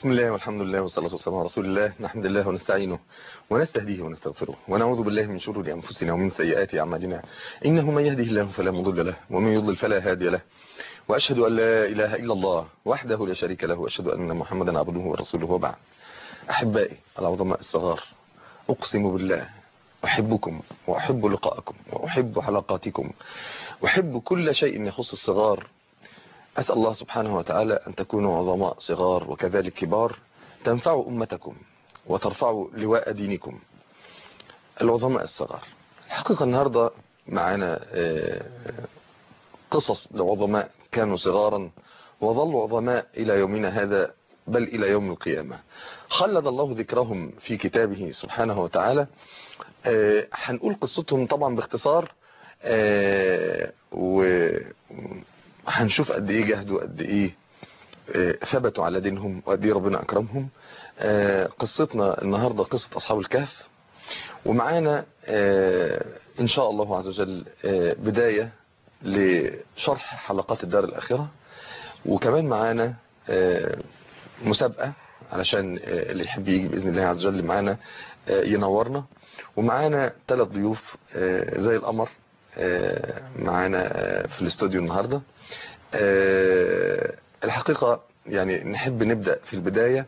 بسم الله والحمد لله والصلاة والسلام على رسول الله نحمد الله ونستعينه ونستهديه ونستغفره ونعوذ بالله من شرور أنفسنا ومن سيئات أعمالنا إنه من يهده الله فلا مضل له ومن يضلل فلا هادي له وأشهد أن لا إله إلا الله وحده لا شريك له وأشهد أن محمدا عبده ورسوله وبعد أحبائي العظماء الصغار أقسم بالله أحبكم وأحب لقاءكم وأحب حلقاتكم أحب كل شيء يخص الصغار أسأل الله سبحانه وتعالى أن تكونوا عظماء صغار وكذلك كبار تنفعوا أمتكم وترفعوا لواء دينكم العظماء الصغار الحقيقة النهاردة معنا قصص لعظماء كانوا صغارا وظلوا عظماء إلى يومنا هذا بل إلى يوم القيامة خلد الله ذكرهم في كتابه سبحانه وتعالى هنقول قصتهم طبعا باختصار وهنشوف قد ايه جهدوا قد ايه ثبتوا على دينهم وقد ايه ربنا اكرمهم قصتنا النهاردة قصة اصحاب الكهف ومعانا ان شاء الله عز وجل بداية لشرح حلقات الدار الاخرة وكمان معانا مسابقة علشان اللي يحب يجي بإذن الله عز وجل معانا ينورنا ومعانا ثلاث ضيوف زي القمر معانا في الاستوديو النهاردة الحقيقة يعني نحب نبدأ في البداية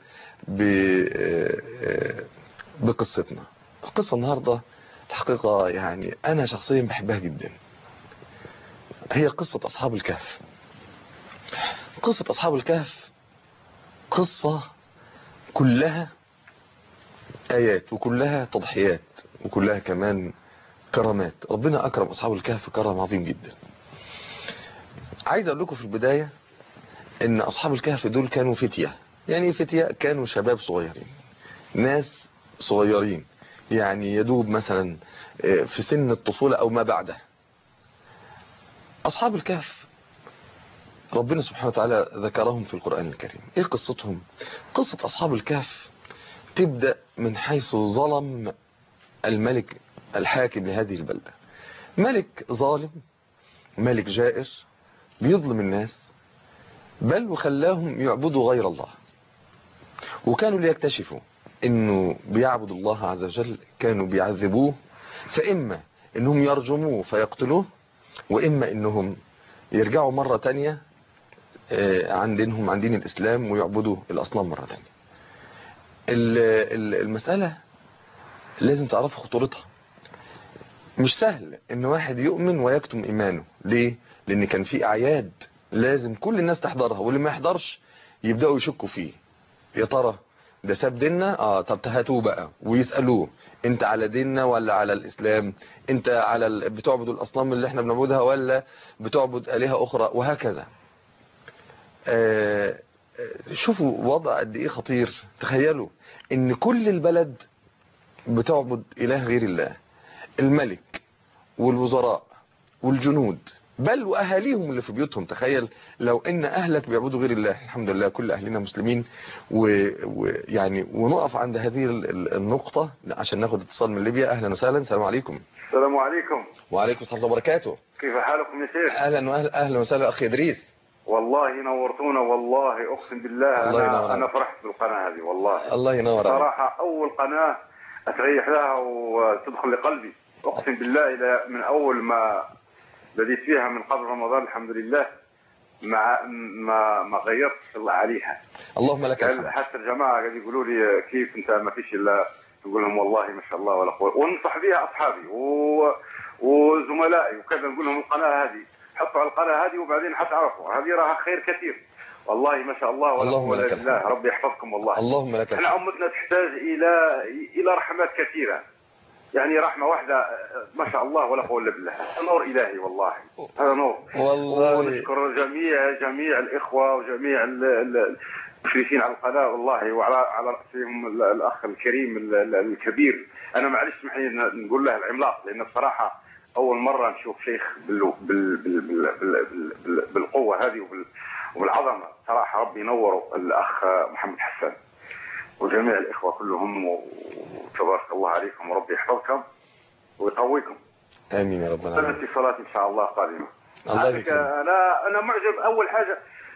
بقصتنا القصة النهاردة الحقيقة يعني أنا شخصيا بحبها جدا هي قصة أصحاب الكهف قصة أصحاب الكهف قصة كلها آيات وكلها تضحيات وكلها كمان كرامات ربنا أكرم أصحاب الكهف كرم عظيم جدا عايز أقول لكم في البداية إن أصحاب الكهف دول كانوا فتية يعني فتية كانوا شباب صغيرين ناس صغيرين يعني يدوب مثلا في سن الطفولة أو ما بعده أصحاب الكهف ربنا سبحانه وتعالى ذكرهم في القرآن الكريم ايه قصتهم قصة اصحاب الكهف تبدأ من حيث ظلم الملك الحاكم لهذه البلدة ملك ظالم ملك جائر بيظلم الناس بل وخلاهم يعبدوا غير الله وكانوا ليكتشفوا انه بيعبدوا الله عز وجل كانوا بيعذبوه فاما انهم يرجموه فيقتلوه واما انهم يرجعوا مرة تانية عن دينهم عن دين الإسلام ويعبدوا الأصنام مرة تانية المسألة لازم تعرفوا خطورتها مش سهل ان واحد يؤمن ويكتم ايمانه ليه لان كان في اعياد لازم كل الناس تحضرها واللي ما يحضرش يبدأوا يشكوا فيه يا ترى ده ساب ديننا اه طب هاتوه بقى ويسألوه انت على ديننا ولا على الاسلام انت على ال... بتعبد الاصنام اللي احنا بنعبدها ولا بتعبد الهه اخرى وهكذا آه شوفوا وضع قد ايه خطير تخيلوا ان كل البلد بتعبد اله غير الله الملك والوزراء والجنود بل واهاليهم اللي في بيوتهم تخيل لو ان اهلك بيعبدوا غير الله الحمد لله كل اهلنا مسلمين ويعني و... ونقف عند هذه النقطة عشان ناخد اتصال من ليبيا اهلا وسهلا السلام عليكم السلام عليكم وعليكم السلام وبركاته كيف حالكم يا شيخ اهلا واهلا اهلا وسهلا اخي ادريس والله نورتونا والله اقسم بالله الله انا ينور انا فرحت بالقناه هذه والله الله ينور عليك صراحه اول قناه اتريح لها وتدخل لقلبي اقسم بالله الى من اول ما بديت فيها من قبل رمضان الحمد لله ما ما ما غيرت عليها اللهم لك الحمد حتى الجماعه قاعد يقولوا لي كيف انت ما فيش الا تقول لهم والله ما شاء الله ولا قوه وانصح بها اصحابي و... وزملائي وكذا نقول لهم القناه هذه حطوا على القناه هذه وبعدين حتعرفوا هذه راها خير كثير والله ما شاء الله ولا اللهم قوه لك الا بالله ربي يحفظكم والله اللهم لك احنا الحمد امتنا تحتاج الى الى رحمات كثيره يعني رحمه واحده ما شاء الله ولا قوه الا بالله هذا نور الهي والله هذا نور والله ونشكر جميع جميع الاخوه وجميع ال- ال- المشرفين على القناه والله وعلى على راسهم ال- الاخ الكريم ال- ال- الكبير انا معلش اسمح لي ن- نقول له العملاق لان بصراحه اول مره نشوف شيخ بال بال بال بال بال بال بالقوه هذه وبال وبالعظمه صراحه ربي ينوره الاخ محمد حسان وجميع الاخوه كلهم وتبارك الله عليكم وربي يحفظكم ويقويكم امين يا رب العالمين اتصالات ان شاء الله قادمه الله على فكرة يكرمك انا انا معجب اول حاجه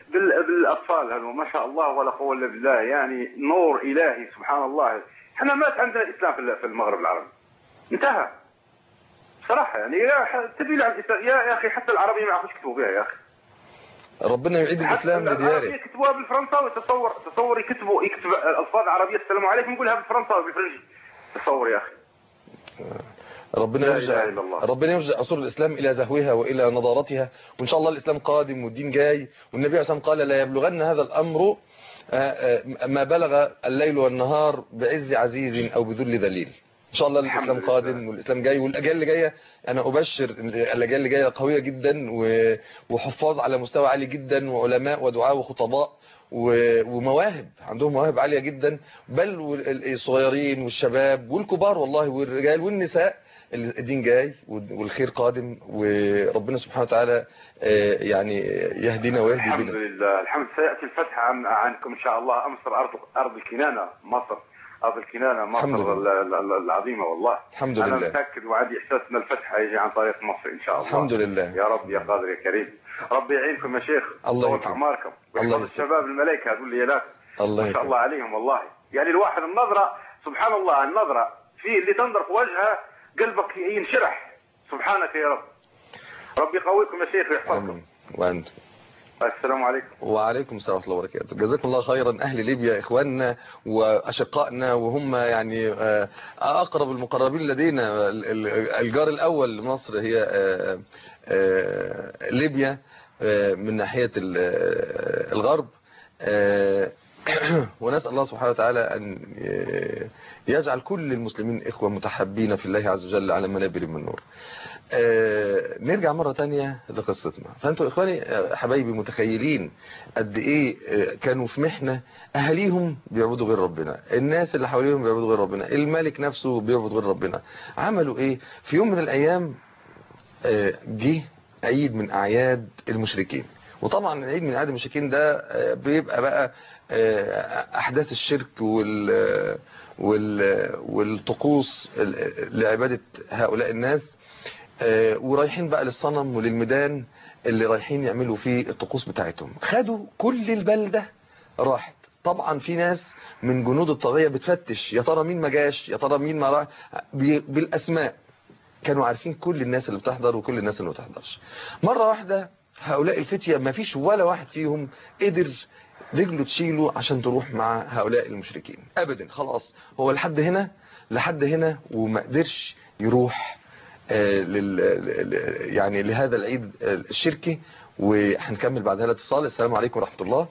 بال- بالاطفال هذو ما شاء الله ولا قوه الا بالله يعني نور الهي سبحان الله احنا مات عندنا الاسلام في ال- في المغرب العربي انتهى صراحه يعني يا ح- تبي على الاسلام يا يا اخي حتى العربيه ما يعرفوش يكتبوا بها يا اخي ربنا يعيد الاسلام حتى لدياره العربيه يكتبوها بالفرنساوي تصور تصور يكتبوا يكتب الالفاظ العربيه السلام عليكم يقولها بالفرنساوي بالفرنسي تصور يا اخي ربنا لا يرجع إله إلا الله. ربنا يرجع عصور الإسلام إلى زهوها وإلى نضارتها وإن شاء الله الإسلام قادم والدين جاي والنبي عليه الصلاة والسلام قال لا يبلغن هذا الأمر آه، آه، ما بلغ الليل والنهار بعز عزيز أو بذل ذليل إن شاء الله الحمد الإسلام لله. قادم والإسلام جاي والأجيال اللي جاية أنا أبشر إن الأجيال اللي جاية قوية جدا و- وحفاظ على مستوى عالي جدا وعلماء ودعاء وخطباء و- ومواهب عندهم مواهب عالية جدا بل وال- الصغيرين والشباب والكبار والله والرجال والنساء الدين جاي والخير قادم وربنا سبحانه وتعالى آه، يعني يهدينا ويهدي الحمد بنا لله الحمد سياتي الفتح عن عنكم ان شاء الله مصر ارض ارض الكنانه مصر ارض الكنانه الحمد مصر لله. ال- ال- العظيمه والله الحمد انا لله متاكد وعندي احساس ان الفتح هيجي عن طريق مصر ان شاء الله الحمد لله يا رب يا قادر يا كريم ربي يعينكم يا شيخ الله يطول يكرمك. اعماركم الله ويحفظ يسلمك. الشباب الملائكه هذول الليالات الله ما شاء يكرمك. الله عليهم والله يعني الواحد النظره سبحان الله النظره في اللي تنظر في وجهها قلبك ينشرح سبحانك يا رب ربي يقويكم يا شيخ ويحفظكم آمين وأنت السلام عليكم وعليكم السلام ورحمة الله وبركاته جزاكم الله خيرا أهل ليبيا إخواننا وأشقائنا وهم يعني آه، أقرب المقربين لدينا ال- ال- الجار الأول لمصر هي آه، آه، ليبيا آه، من ناحية ال- آه، الغرب آه، ونسأل الله سبحانه وتعالى أن آه، يجعل كل المسلمين إخوة متحبين في الله عز وجل على منابر من نور آه، نرجع مرة تانية لقصتنا فأنتوا إخواني آه، حبايبي متخيلين قد إيه آه، كانوا في محنة أهاليهم بيعبدوا غير ربنا الناس اللي حواليهم بيعبدوا غير ربنا الملك نفسه بيعبد غير ربنا عملوا إيه في يوم من الأيام آه، جه عيد من أعياد المشركين وطبعا العيد من أعياد المشركين ده آه، بيبقى بقى آه، أحداث الشرك وال وال والطقوس ال- لعبادة هؤلاء الناس آه، ورايحين بقى للصنم وللميدان اللي رايحين يعملوا فيه الطقوس بتاعتهم خدوا كل البلدة راحت طبعا في ناس من جنود الطاغية بتفتش يا ترى مين ما جاش يا ترى مين ما راح بي- بالاسماء كانوا عارفين كل الناس اللي بتحضر وكل الناس اللي ما بتحضرش مرة واحدة هؤلاء الفتية ما فيش ولا واحد فيهم قدر رجله تشيله عشان تروح مع هؤلاء المشركين ابدا خلاص هو لحد هنا لحد هنا وما قدرش يروح آه، لل ل- يعني لهذا العيد آه، الشركي وهنكمل بعد هذا الاتصال السلام عليكم ورحمة الله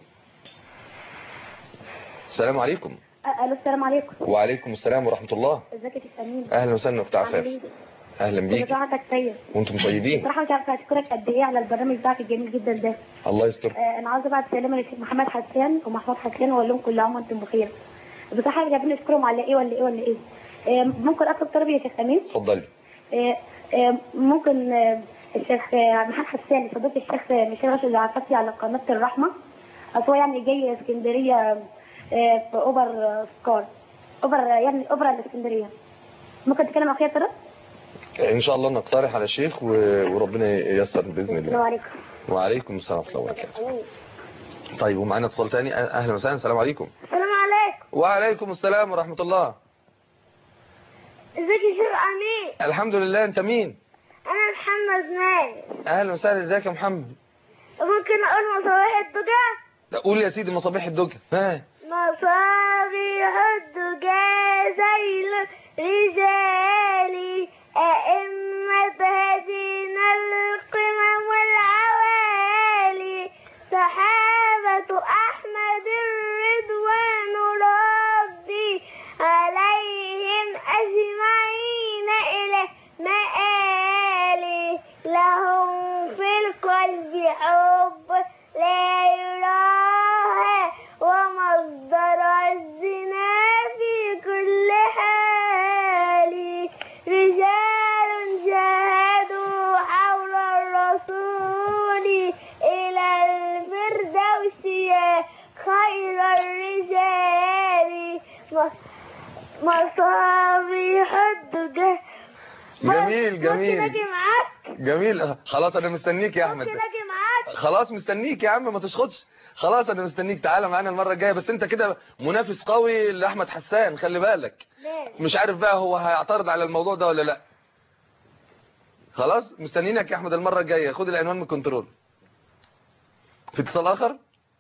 السلام عليكم الو السلام عليكم وعليكم السلام ورحمة الله ازيك يا شيخ امين اهلا وسهلا اخت عامل عفاف ايه اهلا بيك بتاعتك سيد وانتم طيبين بصراحه مش عارفه اشكرك قد ايه على البرنامج بتاعك الجميل جدا ده الله يستر آه انا عاوزه بعد سلامه للشيخ محمد حسان ومحمود حسان واقول لهم كل عام وانتم بخير بصراحه مش عارفين نشكرهم على ايه ولا ايه ولا ايه آه ممكن اطلب طلب يا شيخ امين اتفضلي آه آه ممكن آه الشيخ آه محمد حسان فضيله الشيخ آه، ميشيل راشد العفاسي على قناه الرحمه اصل هو يعني جاي اسكندريه آه في اوبر آه، سكار اوبر آه، يعني اوبرا الاسكندريه ممكن تتكلم اخيرا كده ان شاء الله نقترح على الشيخ و... وربنا ييسر باذن السلام الله عليكم وعليكم السلام ورحمه الله وبركاته طيب ومعانا اتصال تاني أه- اهلا وسهلا السلام عليكم السلام عليكم وعليكم السلام ورحمه الله ازيك يا شيخ امين الحمد لله انت مين انا محمد مالك اهلا وسهلا ازيك يا محمد ممكن اقول مصابيح الدجى لا، قول يا سيدي مصابيح الدجى ها مصابيح الدجى زي الرجال أئمة هدينا القمم والعوالي صحابة أحمد الرضوان ربي عليهم أجمعين إلى مآلي لهم في القلب حب لا يراها ومصدر عزنا في كل حال رجال جاهدوا حول الرسول إلى الفردوس يا خير الرجال مصابيح الدجى جميل جميل ممكن أجي معاك جميل أه، خلاص انا مستنيك يا احمد ممكن أجي معاك خلاص مستنيك يا عم ما تشخطش خلاص انا مستنيك تعالى معانا المره الجايه بس انت كده منافس قوي لاحمد حسان خلي بالك مش عارف بقى هو هيعترض على الموضوع ده ولا لا خلاص مستنيينك يا احمد المره الجايه خد العنوان من الكنترول في اتصال اخر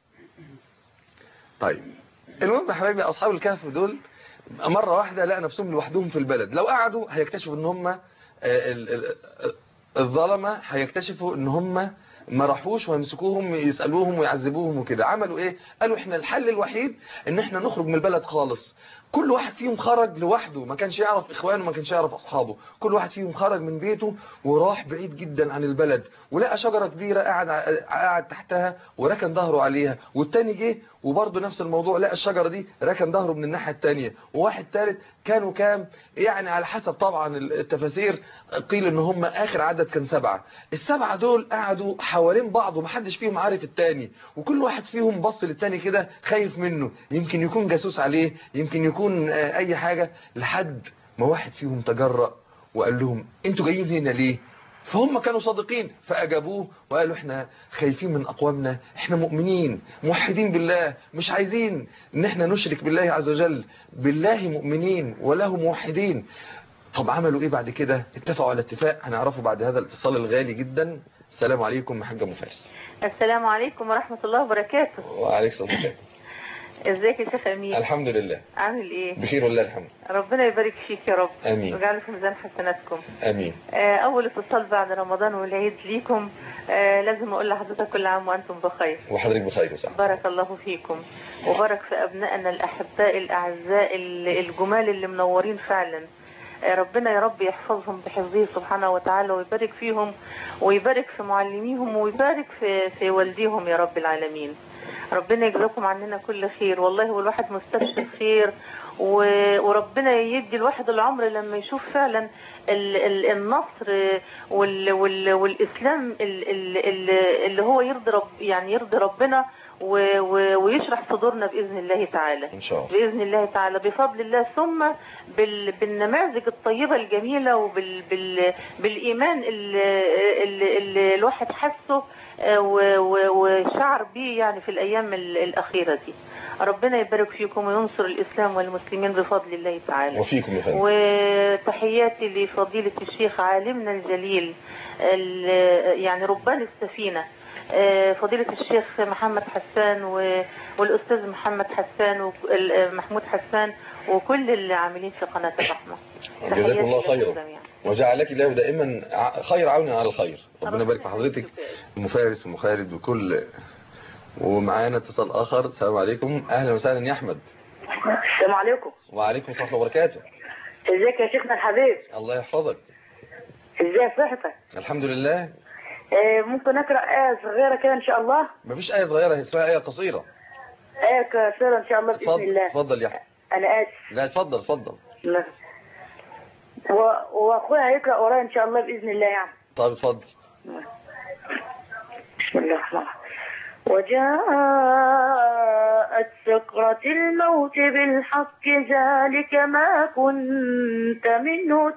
طيب المهم يا حبايبي اصحاب الكهف دول مره واحده لقى نفسهم لوحدهم في البلد لو قعدوا هيكتشفوا ان هم آه، ال- ال- الظلمه هيكتشفوا ان هم ما راحوش ويمسكوهم يسالوهم ويعذبوهم وكده عملوا ايه قالوا احنا الحل الوحيد ان احنا نخرج من البلد خالص كل واحد فيهم خرج لوحده ما كانش يعرف اخوانه ما كانش يعرف اصحابه كل واحد فيهم خرج من بيته وراح بعيد جدا عن البلد ولقى شجره كبيره قاعد قاعد تحتها وركن ظهره عليها والتاني جه وبرضه نفس الموضوع لقى الشجره دي ركن ظهره من الناحيه التانية وواحد ثالث كانوا كام يعني على حسب طبعا التفاسير قيل ان هم اخر عدد كان سبعه السبعه دول قعدوا حوالين بعض ومحدش فيهم عارف التاني وكل واحد فيهم بص للتاني كده خايف منه يمكن يكون جاسوس عليه يمكن يكون آه، اي حاجه لحد ما واحد فيهم تجرأ وقال لهم انتوا جايين هنا ليه فهم كانوا صادقين فأجابوه وقالوا احنا خايفين من أقوامنا احنا مؤمنين موحدين بالله مش عايزين ان احنا نشرك بالله عز وجل بالله مؤمنين وله موحدين طب عملوا ايه بعد كده اتفقوا على اتفاق هنعرفه بعد هذا الاتصال الغالي جدا السلام عليكم حاجة ام فارس السلام عليكم ورحمة الله وبركاته وعليكم السلام ورحمة ازيك يا شيخ امين الله. الحمد لله عامل ايه بخير والله الحمد ربنا يبارك فيك يا رب آمين. ويجعله في ميزان حسناتكم امين آه، اول اتصال بعد رمضان والعيد ليكم آه، لازم اقول لحضرتك كل عام وانتم بخير وحضرتك بخير وسعادة بارك الله فيكم وبارك في ابنائنا الاحباء الاعزاء ال- الجمال اللي منورين فعلا آه، ربنا يا رب يحفظهم بحفظه سبحانه وتعالى ويبارك فيهم ويبارك في معلميهم ويبارك في في والديهم يا رب العالمين ربنا يجزاكم عننا كل خير والله والواحد مستبشر خير و- وربنا يدي الواحد العمر لما يشوف فعلا ال- ال- النصر وال وال والاسلام ال- ال- ال- اللي هو يرضي رب يعني يرضي ربنا و- و- ويشرح صدورنا باذن الله تعالى ان شاء الله باذن الله تعالى بفضل الله ثم بال بالنماذج الطيبه الجميله وبال بال بالايمان اللي, اللي, اللي الواحد حسه آه، و- و- وشعر بيه يعني في الايام ال- الاخيره دي ربنا يبارك فيكم وينصر الاسلام والمسلمين بفضل الله تعالى وفيكم يا فندم وتحياتي لفضيلة الشيخ عالمنا الجليل ال- يعني ربان السفينة آه، فضيلة الشيخ محمد حسان و- والأستاذ محمد حسان ومحمود حسان وكل اللي عاملين في قناة الرحمة جزاكم الله تحياتي لكم خيرا جميعا. وجعلك الله دائما ع- خير عون على الخير ربنا يبارك في حضرتك يخليك. ام فارس ام خالد وكل ومعانا اتصال اخر السلام عليكم اهلا وسهلا يا احمد السلام عليكم وعليكم السلام ورحمه الله وبركاته ازيك يا شيخنا الحبيب الله يحفظك ازاي صحتك الحمد لله آه، ممكن اقرا ايه صغيره كده ان شاء الله مفيش ايه صغيره هي اسمها ايه قصيره ايه كثيره ان شاء الله باذن اتفضل الله اتفضل يا احمد انا اسف لا اتفضل اتفضل لا. و- واخويا هيقرا ورايا ان شاء الله باذن الله يعني طيب اتفضل بسم الله الرحمن الرحيم وجاءت سكرة الموت بالحق ذلك ما كنت منه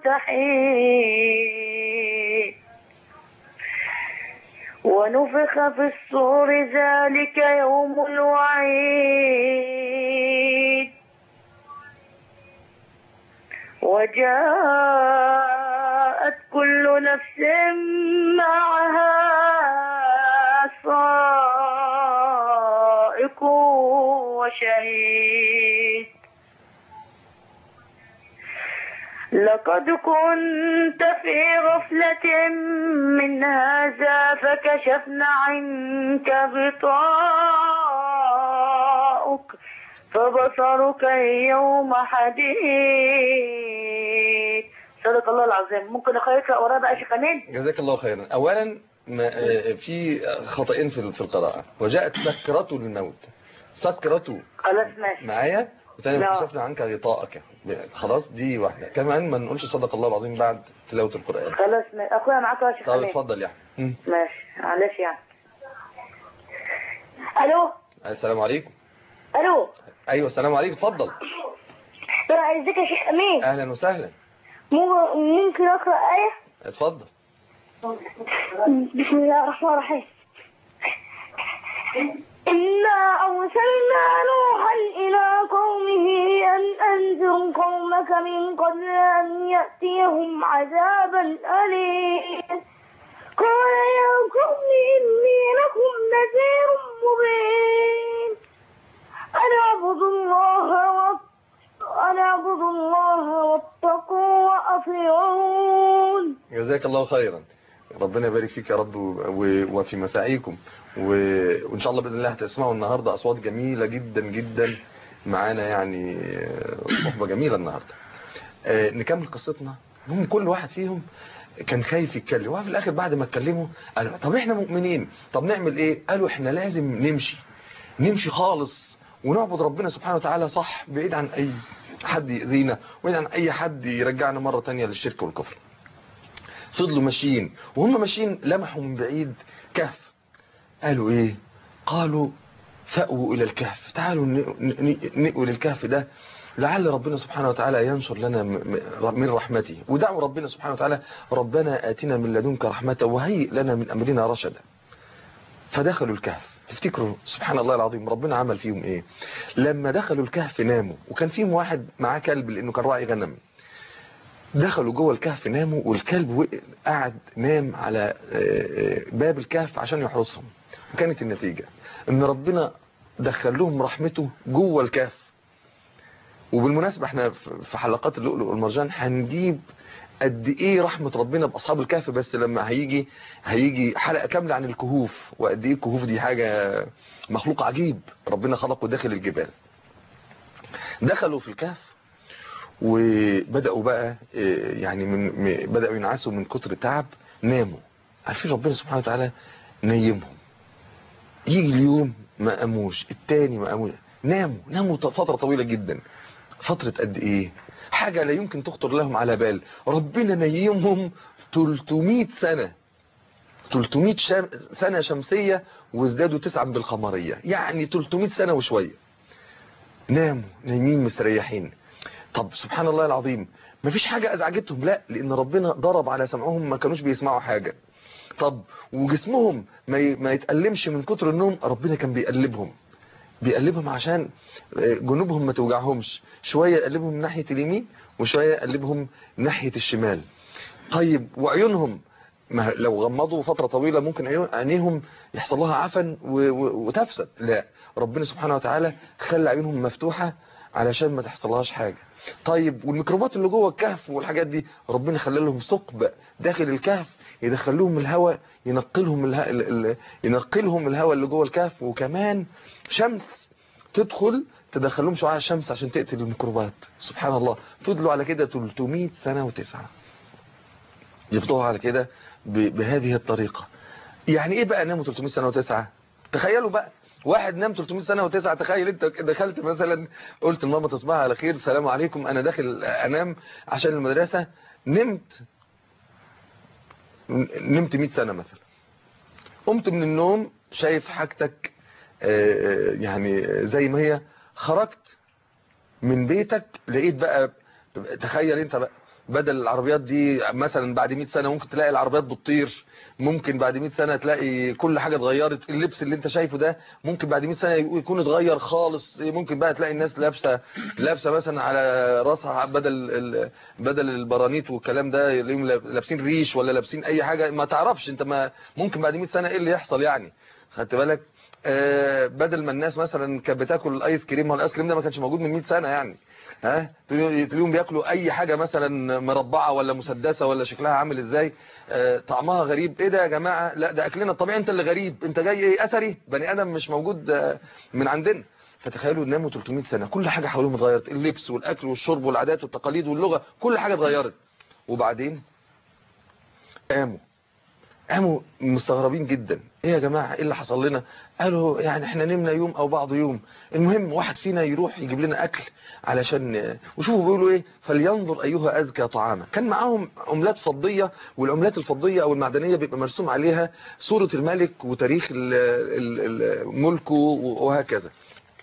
تحيد ونفخ في الصور ذلك يوم الوعيد وجاءت كل نفس معها سائق وشهيد لقد كنت في غفلة من هذا فكشفنا عنك غطاءك فبصرك اليوم حديد صدق الله العظيم ممكن اقرا وراه بقى شيخ امين جزاك الله خيرا اولا ما آه، في خطأين في في القراءه وجاءت سكرة الموت سكرة خلاص ماشي معايا وتاني لا. كشفنا عنك غطاءك خلاص دي واحده كمان ما نقولش صدق الله العظيم بعد تلاوه القران خلاص ماشي اخويا معاك يا شيخ طب امين اتفضل يا احمد مم. ماشي معلش يعني الو السلام عليكم الو ايوه السلام عليكم اتفضل ازيك يا شيخ امين اهلا وسهلا مو- ممكن اقرا ايه اتفضل بسم الله الرحمن الرحيم إنا أرسلنا نوحا إلى قومه أن أنذر قومك من قبل أن يأتيهم عذاب أليم قال يا قوم إني لكم نذير مبين أن اعبدوا الله وات- أن اعبدوا الله واتقوا وأطيعون جزاك الله خيرا ربنا يبارك فيك يا رب و- وفي مساعيكم و- وان شاء الله باذن الله هتسمعوا النهارده اصوات جميله جدا جدا معانا يعني آه، صحبه جميله النهارده آه، نكمل قصتنا هم كل واحد فيهم كان خايف يتكلم وفي الاخر بعد ما اتكلموا قالوا طب احنا مؤمنين طب نعمل ايه قالوا احنا لازم نمشي نمشي خالص ونعبد ربنا سبحانه وتعالى صح بعيد عن اي حد يأذينا وبعيد عن اي حد يرجعنا مرة تانية للشرك والكفر فضلوا ماشيين وهم ماشيين لمحوا من بعيد كهف قالوا ايه قالوا فأووا الى الكهف تعالوا ن- ن- نقوا للكهف ده لعل ربنا سبحانه وتعالى ينشر لنا م- م- من رحمته ودعوا ربنا سبحانه وتعالى ربنا آتنا من لدنك رحمة وهيئ لنا من أمرنا رشدا فدخلوا الكهف تفتكروا سبحان الله العظيم ربنا عمل فيهم ايه لما دخلوا الكهف ناموا وكان فيهم واحد معاه كلب لانه كان راعي غنم دخلوا جوه الكهف ناموا والكلب وقع- قعد نام على آه، آه، باب الكهف عشان يحرسهم وكانت النتيجة ان ربنا دخل لهم رحمته جوه الكهف وبالمناسبة احنا في في حلقات اللؤلؤ والمرجان هنجيب قد ايه رحمة ربنا باصحاب الكهف بس لما هيجي هيجي حلقة كاملة عن الكهوف وقد ايه الكهوف دي حاجة مخلوق عجيب ربنا خلقه داخل الجبال دخلوا في الكهف وبدأوا بقى آه، يعني من م- بدأوا ينعسوا من كتر التعب ناموا عارفين ربنا سبحانه وتعالى نيمهم يجي اليوم ما قاموش التاني ما قاموش ناموا ناموا ط- فترة طويلة جدا فترة قد ايه حاجة لا يمكن تخطر لهم على بال ربنا نيمهم 300 سنة 300 شم... سنة شمسية وازدادوا تسعا بالقمرية يعني 300 سنة وشوية ناموا نايمين مستريحين طب سبحان الله العظيم مفيش حاجة ازعجتهم لا لان ربنا ضرب على سمعهم ما كانوش بيسمعوا حاجة طب وجسمهم ما ي- ما يتألمش من كتر النوم ربنا كان بيقلبهم بيقلبهم عشان آه، جنوبهم ما توجعهمش شوية يقلبهم ناحية اليمين وشوية يقلبهم ناحية الشمال طيب وعيونهم ما لو غمضوا فترة طويلة ممكن عيون- عينيهم يحصل لها عفن و- و- وتفسد لا ربنا سبحانه وتعالى خلى عيونهم مفتوحة علشان ما تحصلهاش حاجة طيب والميكروبات اللي جوه الكهف والحاجات دي ربنا خلى لهم ثقب داخل الكهف يدخلهم الهواء ينقلهم الها... ال- ال- ينقلهم الهواء اللي جوه الكهف وكمان شمس تدخل تدخلهم شعاع الشمس عشان تقتل الميكروبات سبحان الله فضلوا على كده 300 سنة وتسعة يفضلوا على كده ب- بهذه الطريقة يعني ايه بقى ناموا 300 سنة وتسعة تخيلوا بقى واحد نام 300 سنة وتسعة تخيل انت دخلت مثلا قلت لماما تصبح على خير السلام عليكم انا داخل انام عشان المدرسة نمت نمت 100 سنة مثلا قمت من النوم شايف حاجتك آه، آه، يعني زي ما هي خرجت من بيتك لقيت بقى تخيل انت بقى بدل العربيات دي مثلا بعد 100 سنة ممكن تلاقي العربيات بتطير ممكن بعد 100 سنة تلاقي كل حاجة اتغيرت اللبس اللي انت شايفه ده ممكن بعد 100 سنة يكون اتغير خالص ممكن بقى تلاقي الناس لابسة لابسة مثلا على راسها بدل ال- بدل البرانيت والكلام ده يلاقيهم لابسين ريش ولا لابسين اي حاجة ما تعرفش انت ما ممكن بعد 100 سنة ايه اللي يحصل يعني خدت بالك آه بدل ما الناس مثلا كانت بتاكل الايس كريم ما هو الايس كريم ده ما كانش موجود من 100 سنة يعني ها تلاقيهم بياكلوا اي حاجة مثلا مربعة ولا مسدسة ولا شكلها عامل ازاي آه طعمها غريب ايه ده يا جماعة لا ده اكلنا الطبيعي انت اللي غريب انت جاي ايه اثري بني ادم مش موجود آه من عندنا فتخيلوا ناموا 300 سنة كل حاجة حواليهم اتغيرت اللبس والاكل والشرب والعادات والتقاليد واللغة كل حاجة اتغيرت وبعدين قاموا قاموا مستغربين جدا ايه يا جماعة ايه اللي حصل لنا قالوا يعني احنا نمنا يوم او بعض يوم المهم واحد فينا يروح يجيب لنا اكل علشان وشوفوا بيقولوا ايه فلينظر ايها ازكى طعاما كان معاهم عملات فضية والعملات الفضية او المعدنية بيبقى مرسوم عليها صورة الملك وتاريخ ال- ال- ال- ملكه وهكذا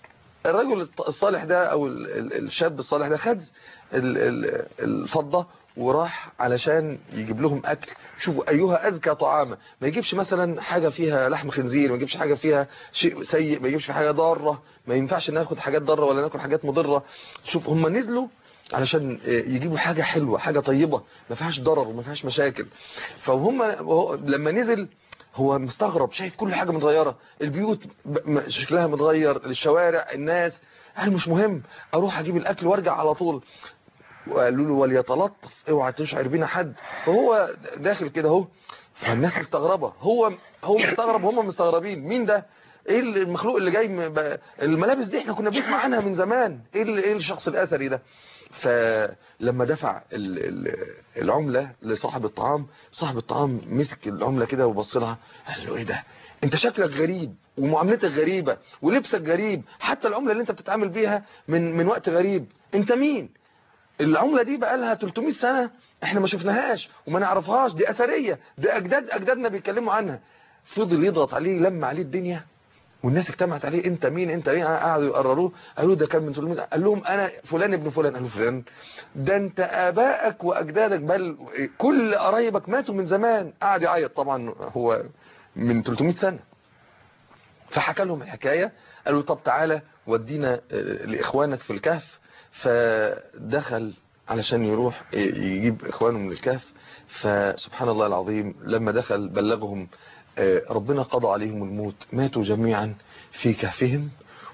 الرجل الصالح ده او ال- ال- الشاب الصالح ده خد ال- ال- الفضة وراح علشان يجيب لهم اكل شوفوا ايها ازكى طعاما ما يجيبش مثلا حاجة فيها لحم خنزير ما يجيبش حاجة فيها شيء سيء ما يجيبش حاجة ضارة ما ينفعش ناخد حاجات ضارة ولا ناكل حاجات مضرة شوف هم نزلوا علشان يجيبوا حاجة حلوة حاجة طيبة ما فيهاش ضرر وما فيهاش مشاكل فهم وهو- لما نزل هو مستغرب شايف كل حاجة متغيرة البيوت ب- م- شكلها متغير الشوارع الناس قال مش مهم اروح اجيب الاكل وارجع على طول وقالوا له وليتلطف اوعى تشعر بينا حد فهو داخل كده اهو فالناس مستغربة هو هو مستغرب هم مستغربين مين ده ايه المخلوق اللي جاي م- ب- الملابس دي احنا كنا بنسمع عنها من زمان ايه ال- ايه الشخص الاثري ده فلما دفع ال- ال- العملة لصاحب الطعام صاحب الطعام مسك العملة كده وبص لها قال له ايه ده انت شكلك غريب ومعاملتك غريبة ولبسك غريب حتى العملة اللي انت بتتعامل بيها من من وقت غريب انت مين العملة دي بقى لها 300 سنة احنا ما شفناهاش وما نعرفهاش دي اثرية دي اجداد اجدادنا بيتكلموا عنها فضل يضغط عليه لما عليه الدنيا والناس اجتمعت عليه انت مين انت مين قعدوا يقرروه قالوا ده كان من 300 قال لهم انا فلان ابن فلان قالوا فلان ده انت ابائك واجدادك بل كل قرايبك ماتوا من زمان قعد يعيط طبعا هو من 300 سنة فحكى لهم الحكاية قالوا طب تعالى ودينا آه، لإخوانك في الكهف فدخل علشان يروح ي- يجيب إخوانه من الكهف فسبحان الله العظيم لما دخل بلغهم آه، ربنا قضى عليهم الموت ماتوا جميعا في كهفهم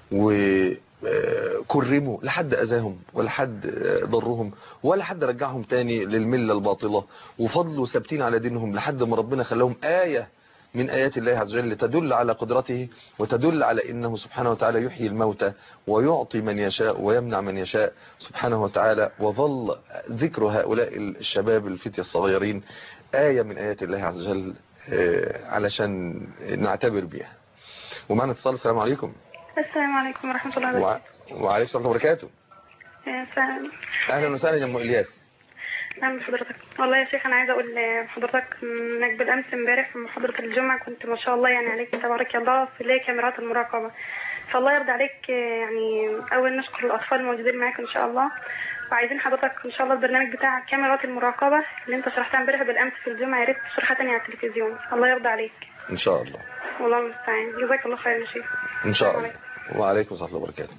وكرموا لحد أذاهم ولا حد آه، ضرهم ولا حد رجعهم تاني للملة الباطلة وفضلوا ثابتين على دينهم لحد ما ربنا خلاهم آية من آيات الله عز وجل تدل على قدرته وتدل على إنه سبحانه وتعالى يحيي الموتى ويعطي من يشاء ويمنع من يشاء سبحانه وتعالى وظل ذكر هؤلاء الشباب الفتية الصغيرين آية من آيات الله عز وجل آه، علشان نعتبر بها ومعنا اتصال السلام عليكم السلام عليكم ورحمة الله وع- وبركاته وعليكم السلام وبركاته يا سلام أهلا وسهلا يا أم إلياس نعم حضرتك والله يا شيخ أنا عايزة أقول لحضرتك إنك بالأمس امبارح في محاضرة الجمعة كنت ما شاء الله يعني عليك تبارك الله في اللي هي كاميرات المراقبة فالله يرضى عليك يعني أول نشكر الأطفال الموجودين معاك إن شاء الله وعايزين حضرتك إن شاء الله البرنامج بتاع كاميرات المراقبة اللي أنت شرحتها امبارح بالأمس في الجمعة يا ريت تشرحها تاني على التلفزيون الله يرضى عليك إن شاء الله والله المستعان جزاك الله خير يا شيخ إن شاء السلام الله وعليكم السلام ورحمة الله وبركاته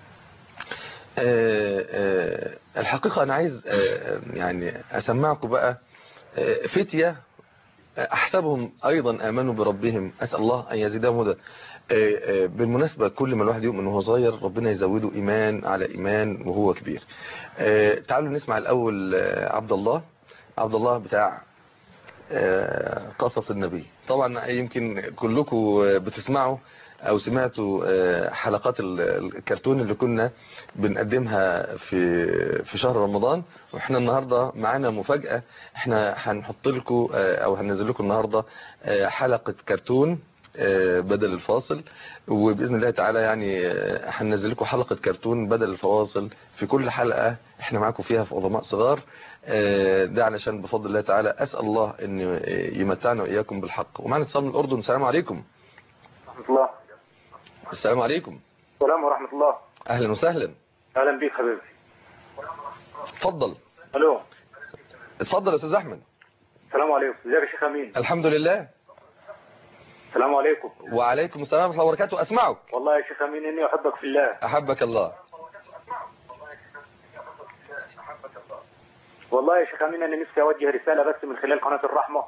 آه، آه، الحقيقة أنا عايز آه، يعني أسمعكم بقى آه، فتية آه، أحسبهم أيضا آمنوا بربهم أسأل الله أن يزيدهم هدى آه، آه، بالمناسبة كل ما الواحد يؤمن وهو صغير ربنا يزوده إيمان على إيمان وهو كبير آه، تعالوا نسمع الأول آه، عبد الله عبد الله بتاع آه، قصص النبي طبعا يمكن كلكم بتسمعوا او سمعتوا آه، حلقات ال- الكرتون اللي كنا بنقدمها في في شهر رمضان واحنا النهارده معانا مفاجأة احنا هنحط لكم آه، او هننزل لكم النهارده آه، حلقة كرتون آه، بدل الفاصل وباذن الله تعالى يعني آه، هننزل لكم حلقة كرتون بدل الفواصل في كل حلقة احنا معاكم فيها في عظماء صغار آه، ده علشان بفضل الله تعالى اسال الله ان يمتعنا واياكم بالحق ومعنا اتصال من الاردن السلام عليكم ورحمة الله السلام عليكم السلام ورحمة الله اهلا وسهلا أهلا بيك حبيبي اتفضل ألو اتفضل يا استاذ احمد السلام عليكم ازيك يا شيخ أمين الحمد لله السلام عليكم وعليكم السلام ورحمه الله وبركاته اسمعك والله يا شيخ أمين إني أحبك في الله احبك الله والله يا شيخ أمين أنا نفسي أوجه رسالة بس من خلال قناة الرحمة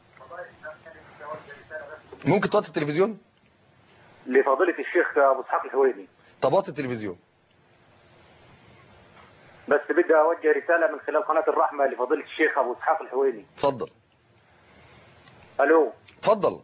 ممكن توطي التلفزيون لفضيلة الشيخ أبو إسحاق الحويني طب وطي التلفزيون بس بدي أوجه رسالة من خلال قناة الرحمة لفضيلة الشيخ أبو إسحاق الحويني اتفضل ألو اتفضل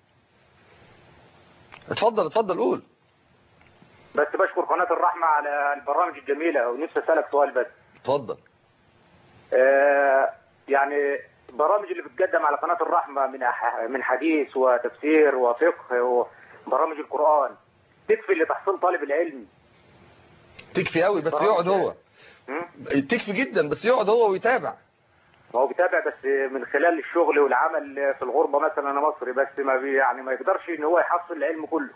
اتفضل اتفضل قول بس بشكر قناة الرحمة على البرامج الجميلة ونفسي أسألك سؤال بس اتفضل آه يعني البرامج اللي بتقدم على قناة الرحمة من أح- من حديث وتفسير وفقه وبرامج القرآن تكفي لتحصيل طالب العلم تكفي قوي بس يقعد هو م? تكفي جدا بس يقعد هو ويتابع ما هو بيتابع بس من خلال الشغل والعمل في الغربة مثلا أنا مصري بس ما بي يعني ما يقدرش إن هو يحصل العلم كله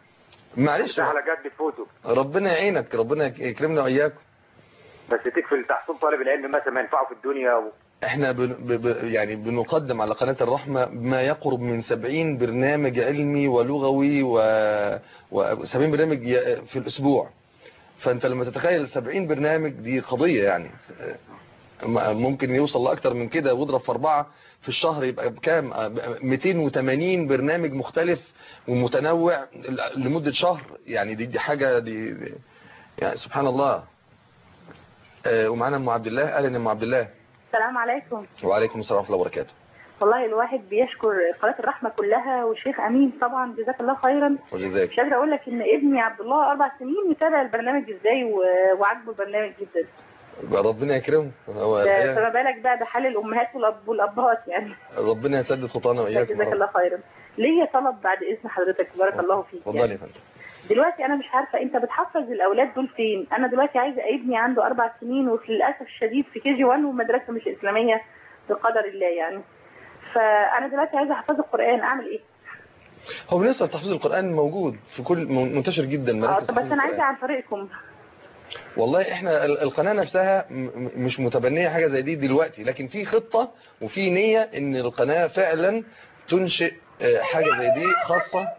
معلش في حلقات بتفوتوا ربنا يعينك ربنا يكرمنا واياكم بس تكفي تحصيل طالب العلم مثلا ما ينفعه في الدنيا و... احنا بن ب ب يعني بنقدم على قناة الرحمة ما يقرب من 70 برنامج علمي ولغوي و, و 70 برنامج ي- في الاسبوع فانت لما تتخيل 70 برنامج دي قضية يعني م- ممكن يوصل لاكتر من كده واضرب في اربعة في الشهر يبقى بكام آه، ب- 280 برنامج مختلف ومتنوع ل- لمدة شهر يعني دي, دي حاجة دي, دي يعني سبحان الله آه، ومعانا ام عبد الله اهلا يا ام عبد الله السلام عليكم وعليكم السلام ورحمة الله وبركاته والله الواحد بيشكر قناة الرحمة كلها والشيخ أمين طبعا جزاك الله خيرا وجزاك مش قادرة أقول لك إن ابني عبد الله أربع سنين متابع البرنامج إزاي و- وعاجبه البرنامج جدا ربنا يكرمه هو ده- الحقيقة فما بالك بقى بحال الأمهات والأب والأبهات يعني ربنا يسدد خطانا واياكم جزاك الله خيرا ليا طلب بعد إذن حضرتك بارك الله فيك اتفضلي يا فندم دلوقتي انا مش عارفه انت بتحفظ الاولاد دول فين انا دلوقتي عايزه ابني عنده اربع سنين وفي للاسف الشديد في كي جي 1 ومدرسه مش اسلاميه بقدر الله يعني فانا دلوقتي عايزه احفظ القران اعمل ايه هو بالنسبة لتحفيظ القرآن موجود في كل منتشر جدا اه مراكز طب بس تحفيظ انا عايزه القرآن. عن طريقكم والله احنا ال- القناة نفسها م- م- مش متبنية حاجة زي دي دلوقتي لكن في خطة وفي نية ان القناة فعلا تنشئ آه، حاجة زي دي خاصة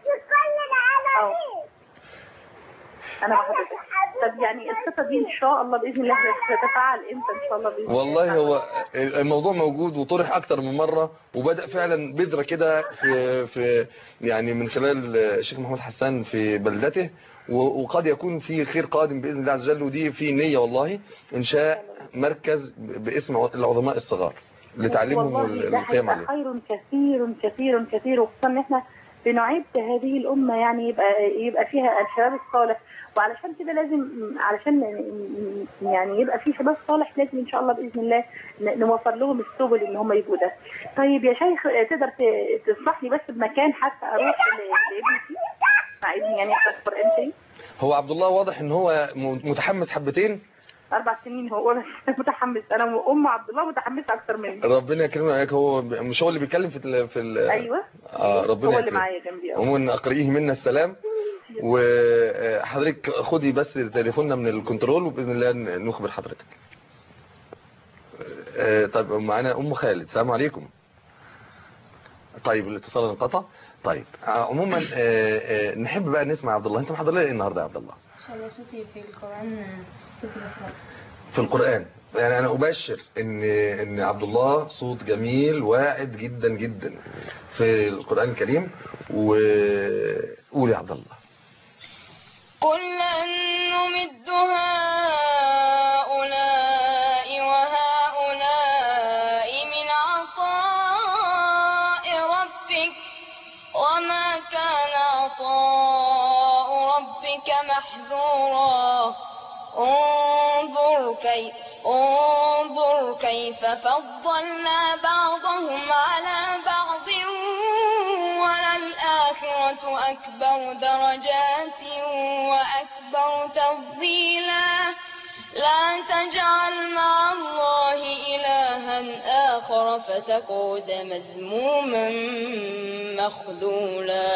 انا بحضرتك طب يعني الخطه دي ان شاء الله باذن الله هتتفاعل امتى ان شاء الله باذن الله والله هو الموضوع موجود وطرح اكتر من مرة وبدأ فعلا بذرة كده في في يعني من خلال الشيخ محمد حسان في بلدته و- وقد يكون في خير قادم بإذن الله عز وجل ودي في نية والله إنشاء مركز ب- باسم العظماء الصغار لتعليمهم والله ده القيام هيبقى عليه خير كثير كثير كثير وخصوصا ان احنا بنعد هذه الامه يعني يبقى يبقى فيها الشباب الصالح وعلشان كده لازم علشان يعني يبقى في شباب صالح لازم ان شاء الله باذن الله ن- نوفر لهم السبل ان هم يبقوا ده. طيب يا شيخ تقدر ت- تنصحني بس بمكان حتى اروح ل- لابني فيه مع ابني يعني يحفظ القران فيه هو عبد الله واضح ان هو م- متحمس حبتين اربع سنين هو بس متحمس انا وام عبد الله متحمسه اكتر منه ربنا يكرمه وياك هو ب- مش هو اللي بيتكلم في ال في ال ايوه اه ربنا هو اللي يكرمه معايا جنبي أهو. عموما اقرئيه منا السلام وحضرتك خدي بس تليفوننا من الكنترول وباذن الله ن- نخبر حضرتك آه، طيب معانا ام خالد السلام عليكم طيب الاتصال انقطع طيب آه، عموما آه، آه، نحب بقى نسمع عبد الله انت محضر لنا ايه النهارده يا عبد الله إن شاء الله صوتي في القرآن صوت الإسراء في القرآن يعني أنا أبشر إن إن عبد الله صوت جميل واعد جدا جدا في القرآن الكريم وقول يا عبد الله قل أن نمد هؤلاء وهؤلاء من عطاء ربك وما كان عطاء ربك محذورا انظر كيف انظر كيف فضلنا بعضهم على بعض وللآخرة أكبر درجات وأكبر تفضيلا لا تجعل مع الله إلها آخر فتقعد مذموما مخذولا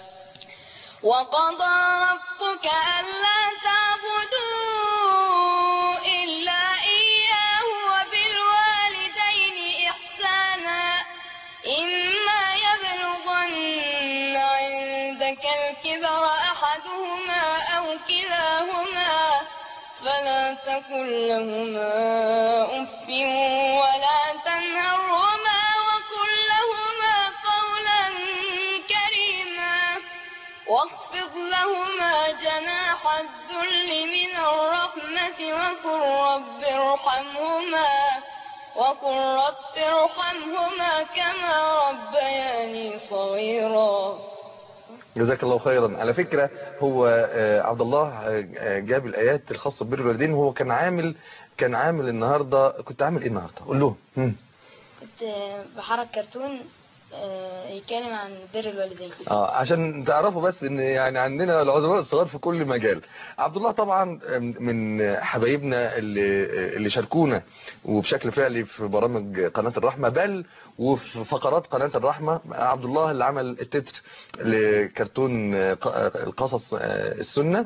وقضى ربك ألا تعبدوا إلا إياه وبالوالدين إحسانا إما يبلغن عندك الكبر أحدهما أو كلاهما فلا تقل لهما أف ولا تنهرهما وقل لهما قولا كريما واخفض لهما جناح الذل من الرحمة وقل رب ارحمهما وقل رب ارحمهما كما ربياني صغيرا جزاك الله خيرا على فكرة هو آه، عبد الله آه، جاب الآيات الخاصة ببر الوالدين وهو كان عامل كان عامل النهاردة كنت عامل إيه النهاردة قول له هم. كنت بحرك كرتون آه، يتكلم عن بر الوالدين اه عشان تعرفوا بس ان يعني عندنا العظماء الصغار في كل مجال عبد الله طبعا من حبايبنا اللي اللي شاركونا وبشكل فعلي في برامج قناة الرحمة بل وفي فقرات قناة الرحمة عبد الله اللي عمل التتر لكرتون ق- القصص السنة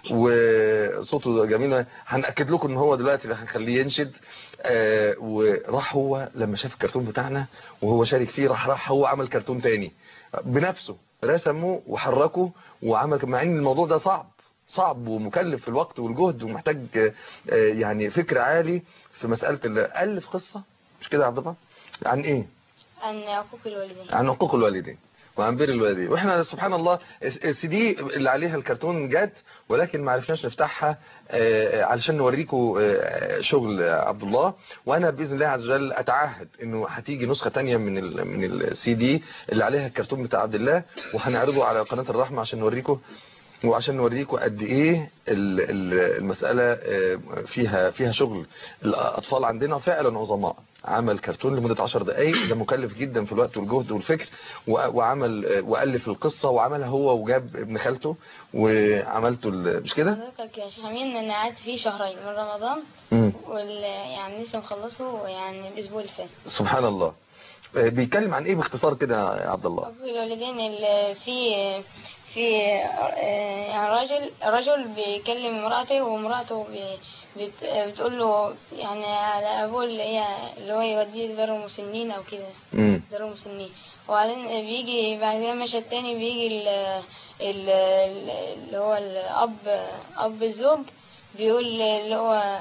وصوته جميل هنأكد لكم ان هو دلوقتي اللي هنخليه ينشد آه، وراح هو لما شاف الكرتون بتاعنا وهو شارك فيه راح راح هو عمل كرتون تاني بنفسه رسمه وحركه وعمل مع ان الموضوع ده صعب صعب ومكلف في الوقت والجهد ومحتاج آه، آه، يعني فكر عالي في مسألة ال- ألف قصة مش كده يا عبد الله عن ايه عن عقوق الوالدين عن حقوق الوالدين وعن بر الوالدين واحنا سبحان الله السي دي اللي عليها الكرتون جت ولكن ما عرفناش نفتحها آه، علشان نوريكم آه، شغل عبد الله وانا باذن الله عز وجل اتعهد انه هتيجي نسخه تانية من ال من السي دي اللي عليها الكرتون بتاع عبد الله وهنعرضه على قناه الرحمه عشان نوريكم وعشان نوريكم قد ايه ال- ال- المسألة آه، فيها فيها شغل الأطفال عندنا فعلا عظماء عمل كرتون لمدة 10 دقايق ده مكلف جدا في الوقت والجهد والفكر و- وعمل آه، وألف القصة وعملها هو وجاب ابن خالته وعملته ال- مش كده؟ حضرتك يا شيخ امين انا قعدت فيه شهرين من رمضان مم. وال يعني لسه مخلصه يعني الاسبوع اللي فات سبحان الله آه، بيتكلم عن ايه باختصار كده يا عبد الله؟ عقوق الوالدين اللي في في آه، يعني راجل رجل بيكلم امرأته وامرأته بي- بت- بتقول له يعني على ابوه اللي هي اللي هو يوديه دار المسنين او كده مم. دار المسنين وبعدين بيجي بعد كده المشهد التاني بيجي ال ال- ال- اللي هو الاب اب الزوج بيقول اللي هو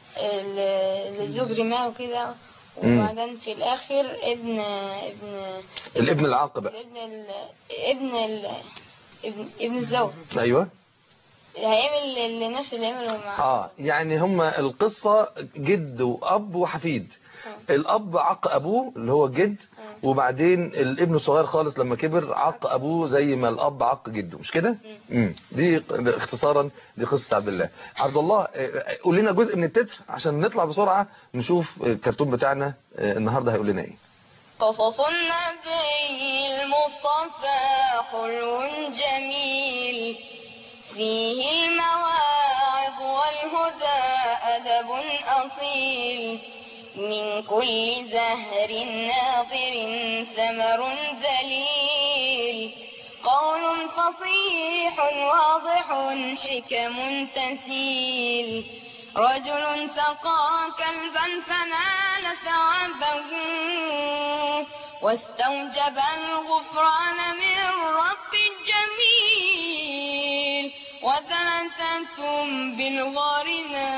ال- الزوج رماه وكده مم. وبعدين في الاخر ابن ابن الابن العاق بقى ابن ال... ابن ال... ابن ابن الزوج ايوه هيعمل ال- نفس اللي عمله مع اه يعني هما القصة جد واب وحفيد الاب عق ابوه اللي هو الجد وبعدين الابن الصغير خالص لما كبر عق ابوه زي ما الاب عق جده مش كده امم دي ده اختصارا دي قصة عبد الله عبد الله آه، قول لنا جزء من التتر عشان نطلع بسرعة نشوف الكرتون بتاعنا آه، النهارده هيقول لنا ايه قصص النبي المصطفى حلو جميل فيه المواعظ والهدى أدب أصيل من كل زهر ناظر ثمر ذليل قول فصيح واضح حكم تسيل رجل سقى كلبا فنال ثوابه واستوجب الغفران من رب الجميل وثلاثة بالغارنا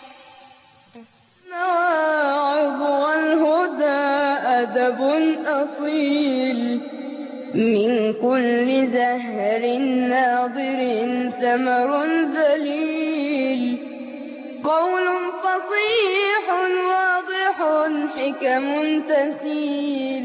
المواعظ والهدى أدب أصيل من كل زهر ناظر ثمر ذليل قول فصيح واضح حكم تسيل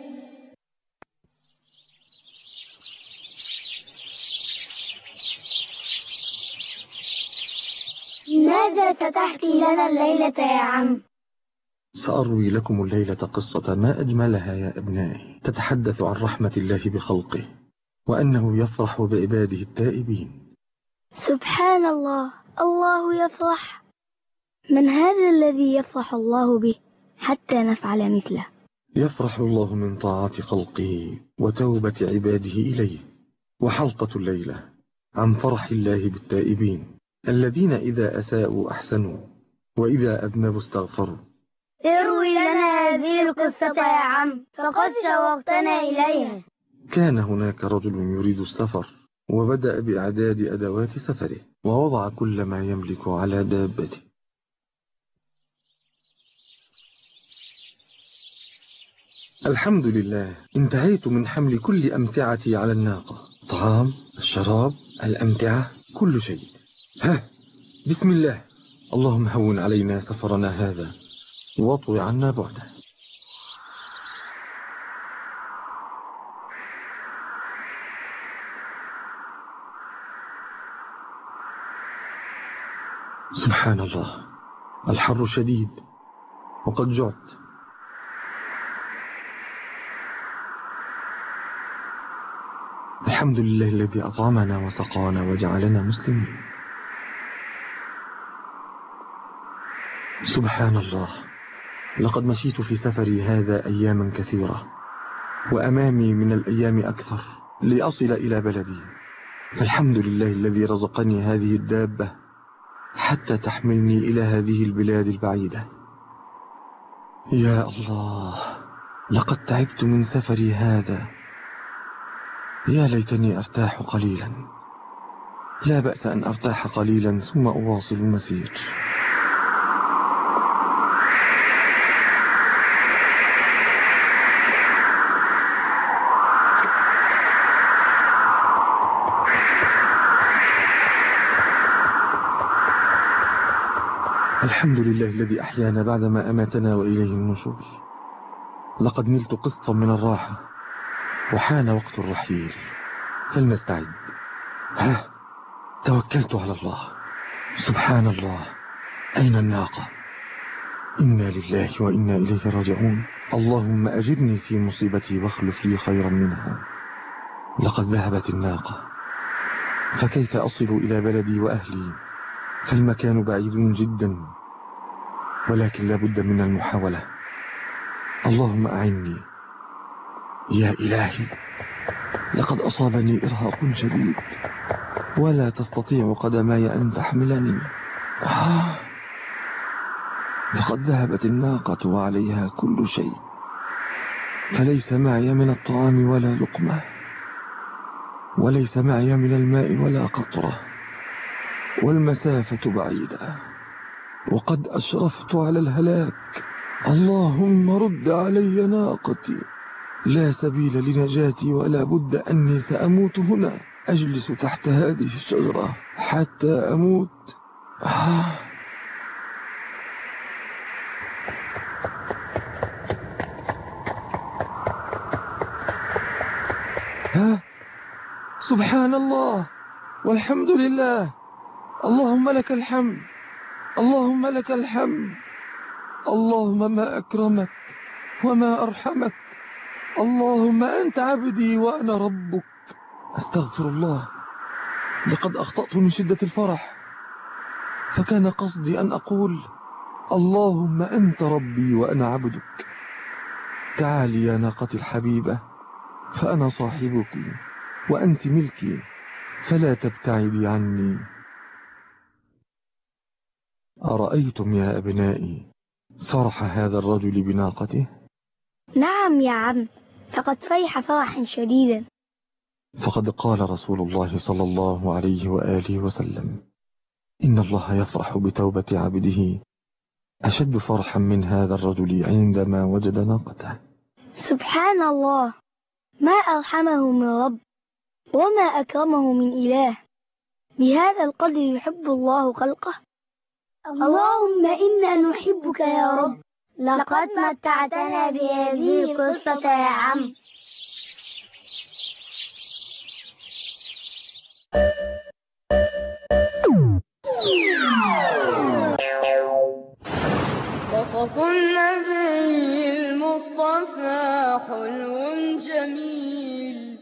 ماذا ستحكي لنا الليلة يا عم؟ سأروي لكم الليلة قصة ما أجملها يا أبنائي تتحدث عن رحمة الله بخلقه وأنه يفرح بعباده التائبين سبحان الله الله يفرح من هذا الذي يفرح الله به حتى نفعل مثله يفرح الله من طاعة خلقه وتوبة عباده إليه وحلقة الليلة عن فرح الله بالتائبين الذين إذا أساءوا أحسنوا وإذا أذنبوا استغفروا اروي لنا هذه القصة يا عم فقد شوقتنا إليها كان هناك رجل يريد السفر وبدأ بإعداد أدوات سفره ووضع كل ما يملك على دابته الحمد لله انتهيت من حمل كل أمتعتي على الناقة طعام الشراب الأمتعة كل شيء ها بسم الله اللهم هون علينا سفرنا هذا واطوي عنا بعده سبحان الله الحر شديد وقد جعت الحمد لله الذي أطعمنا وسقانا وجعلنا مسلمين سبحان الله لقد مشيت في سفري هذا أياما كثيرة وأمامي من الأيام أكثر لأصل إلى بلدي فالحمد لله الذي رزقني هذه الدابة حتى تحملني إلى هذه البلاد البعيدة يا الله لقد تعبت من سفري هذا يا ليتني أرتاح قليلا لا بأس أن أرتاح قليلا ثم أواصل المسير الحمد لله الذي أحيانا بعدما أماتنا وإليه النشور لقد نلت قسطا من الراحة وحان وقت الرحيل فلنستعد ها توكلت على الله سبحان الله أين الناقة إنا لله وإنا إليه راجعون اللهم أجرني في مصيبتي واخلف لي خيرا منها لقد ذهبت الناقة فكيف أصل إلى بلدي وأهلي فالمكان بعيد جدا ولكن لا بد من المحاولة اللهم أعني يا إلهي لقد أصابني إرهاق شديد ولا تستطيع قدماي أن تحملني آه لقد ذهبت الناقة وعليها كل شيء فليس معي من الطعام ولا لقمة وليس معي من الماء ولا قطرة والمسافة بعيدة وقد أشرفت على الهلاك اللهم رد علي ناقتي لا سبيل لنجاتي ولا بد أني سأموت هنا أجلس تحت هذه الشجرة حتى أموت آه. ها سبحان الله والحمد لله اللهم لك الحمد اللهم لك الحمد اللهم ما أكرمك وما أرحمك اللهم أنت عبدي وأنا ربك أستغفر الله لقد أخطأت من شدة الفرح فكان قصدي أن أقول اللهم أنت ربي وأنا عبدك تعالي يا ناقتي الحبيبة فأنا صاحبك وأنت ملكي فلا تبتعدي عني أرأيتم يا أبنائي فرح هذا الرجل بناقته نعم يا عم لقد فرح فرحا شديدا فقد قال رسول الله صلى الله عليه وآله وسلم إن الله يفرح بتوبة عبده أشد فرحا من هذا الرجل عندما وجد ناقته سبحان الله ما أرحمه من رب وما أكرمه من إله بهذا القدر يحب الله خلقه اللهم إنا نحبك يا رب لقد متعتنا بهذه القصة يا عم قصص النبي المصطفى حلو جميل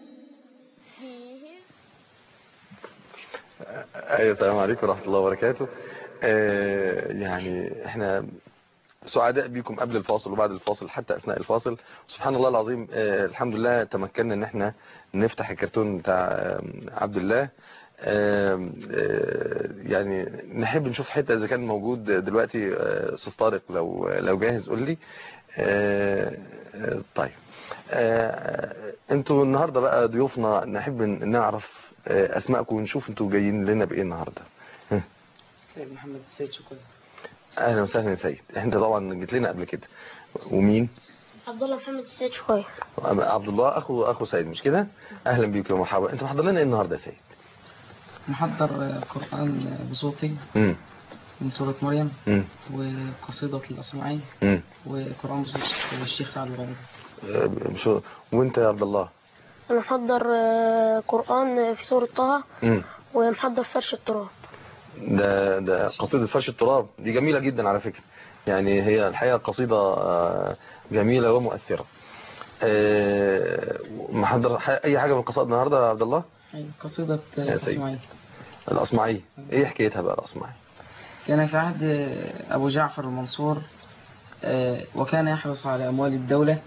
ايوه السلام عليكم ورحمه الله وبركاته آه يعني احنا سعداء بكم قبل الفاصل وبعد الفاصل حتى اثناء الفاصل سبحان الله العظيم آه الحمد لله تمكنا ان احنا نفتح الكرتون بتاع آه عبد الله آه آه يعني نحب نشوف حته اذا كان موجود دلوقتي آه، استاذ طارق لو لو جاهز قول لي آه، آه، طيب آه، انتوا النهارده بقى ضيوفنا نحب نعرف آه، اسماءكم ونشوف انتوا جايين لنا بايه النهارده سيد محمد السيد شكرا اهلا وسهلا يا سيد انت طبعا جيت لنا قبل كده ومين عبد الله محمد السيد شوية عبد الله اخو اخو سيد مش كده اهلا بيك يا مرحبا انت محضر لنا ايه النهارده يا سيد محضر قرآن بصوتي امم من سورة مريم امم وقصيدة الأصمعي امم وقرآن بصوت الشيخ سعد الغامدي آه، شو وانت يا عبد الله أنا محضر آه، قرآن في سورة طه امم ومحضر فرش التراب ده ده قصيدة فرش التراب دي جميلة جدا على فكرة يعني هي الحقيقة قصيدة آه، جميلة ومؤثرة آه، محضر ح- اي حاجه من القصائد النهارده يا عبد الله أيوة، قصيدة يا سيد. الأصمعي الاصمعي ايه حكايتها بقى الاصمعي كان في عهد أبو جعفر المنصور آه، وكان يحرص على أموال الدولة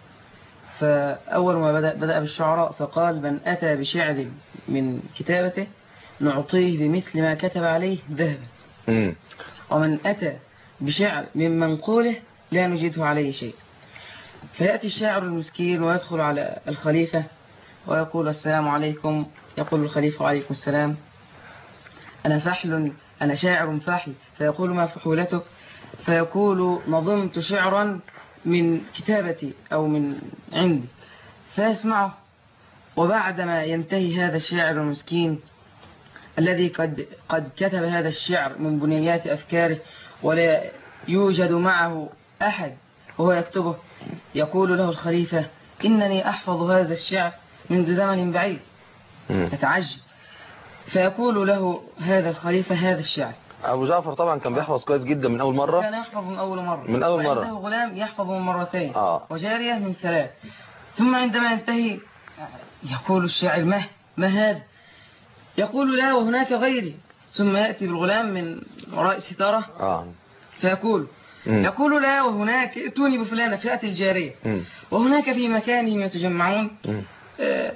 فأول ما بدأ بدأ بالشعراء فقال من أتى بشعر من كتابته نعطيه بمثل ما كتب عليه ذهبا امم ومن أتى بشعر من منقوله لا نجده عليه شيء فيأتي الشاعر المسكين ويدخل على الخليفة ويقول السلام عليكم يقول الخليفة وعليكم السلام أنا فحل أنا شاعر فحل فيقول ما فحولتك فيقول نظمت شعرا من كتابتي أو من عندي فيسمعه وبعدما ينتهي هذا الشاعر المسكين الذي قد قد كتب هذا الشعر من بنيات أفكاره ولا يوجد معه أحد وهو يكتبه يقول له الخليفة إنني أحفظ هذا الشعر منذ زمن بعيد يتعجب فيقول له هذا الخليفة هذا الشعر ابو جعفر طبعا كان بيحفظ كويس جدا من اول مره كان يحفظ من أول مرة من أول مرة. وعنده غلام يحفظ من مرتين اه وجارية من ثلاث ثم عندما ينتهي يقول الشاعر ما ما هذا يقول لا وهناك غيري ثم يأتي بالغلام من وراء ستارة اه فيقول مم. يقول لا وهناك ائتوني بفلانة فيأتي الجارية مم. وهناك في مكانهم يتجمعون مم. آه،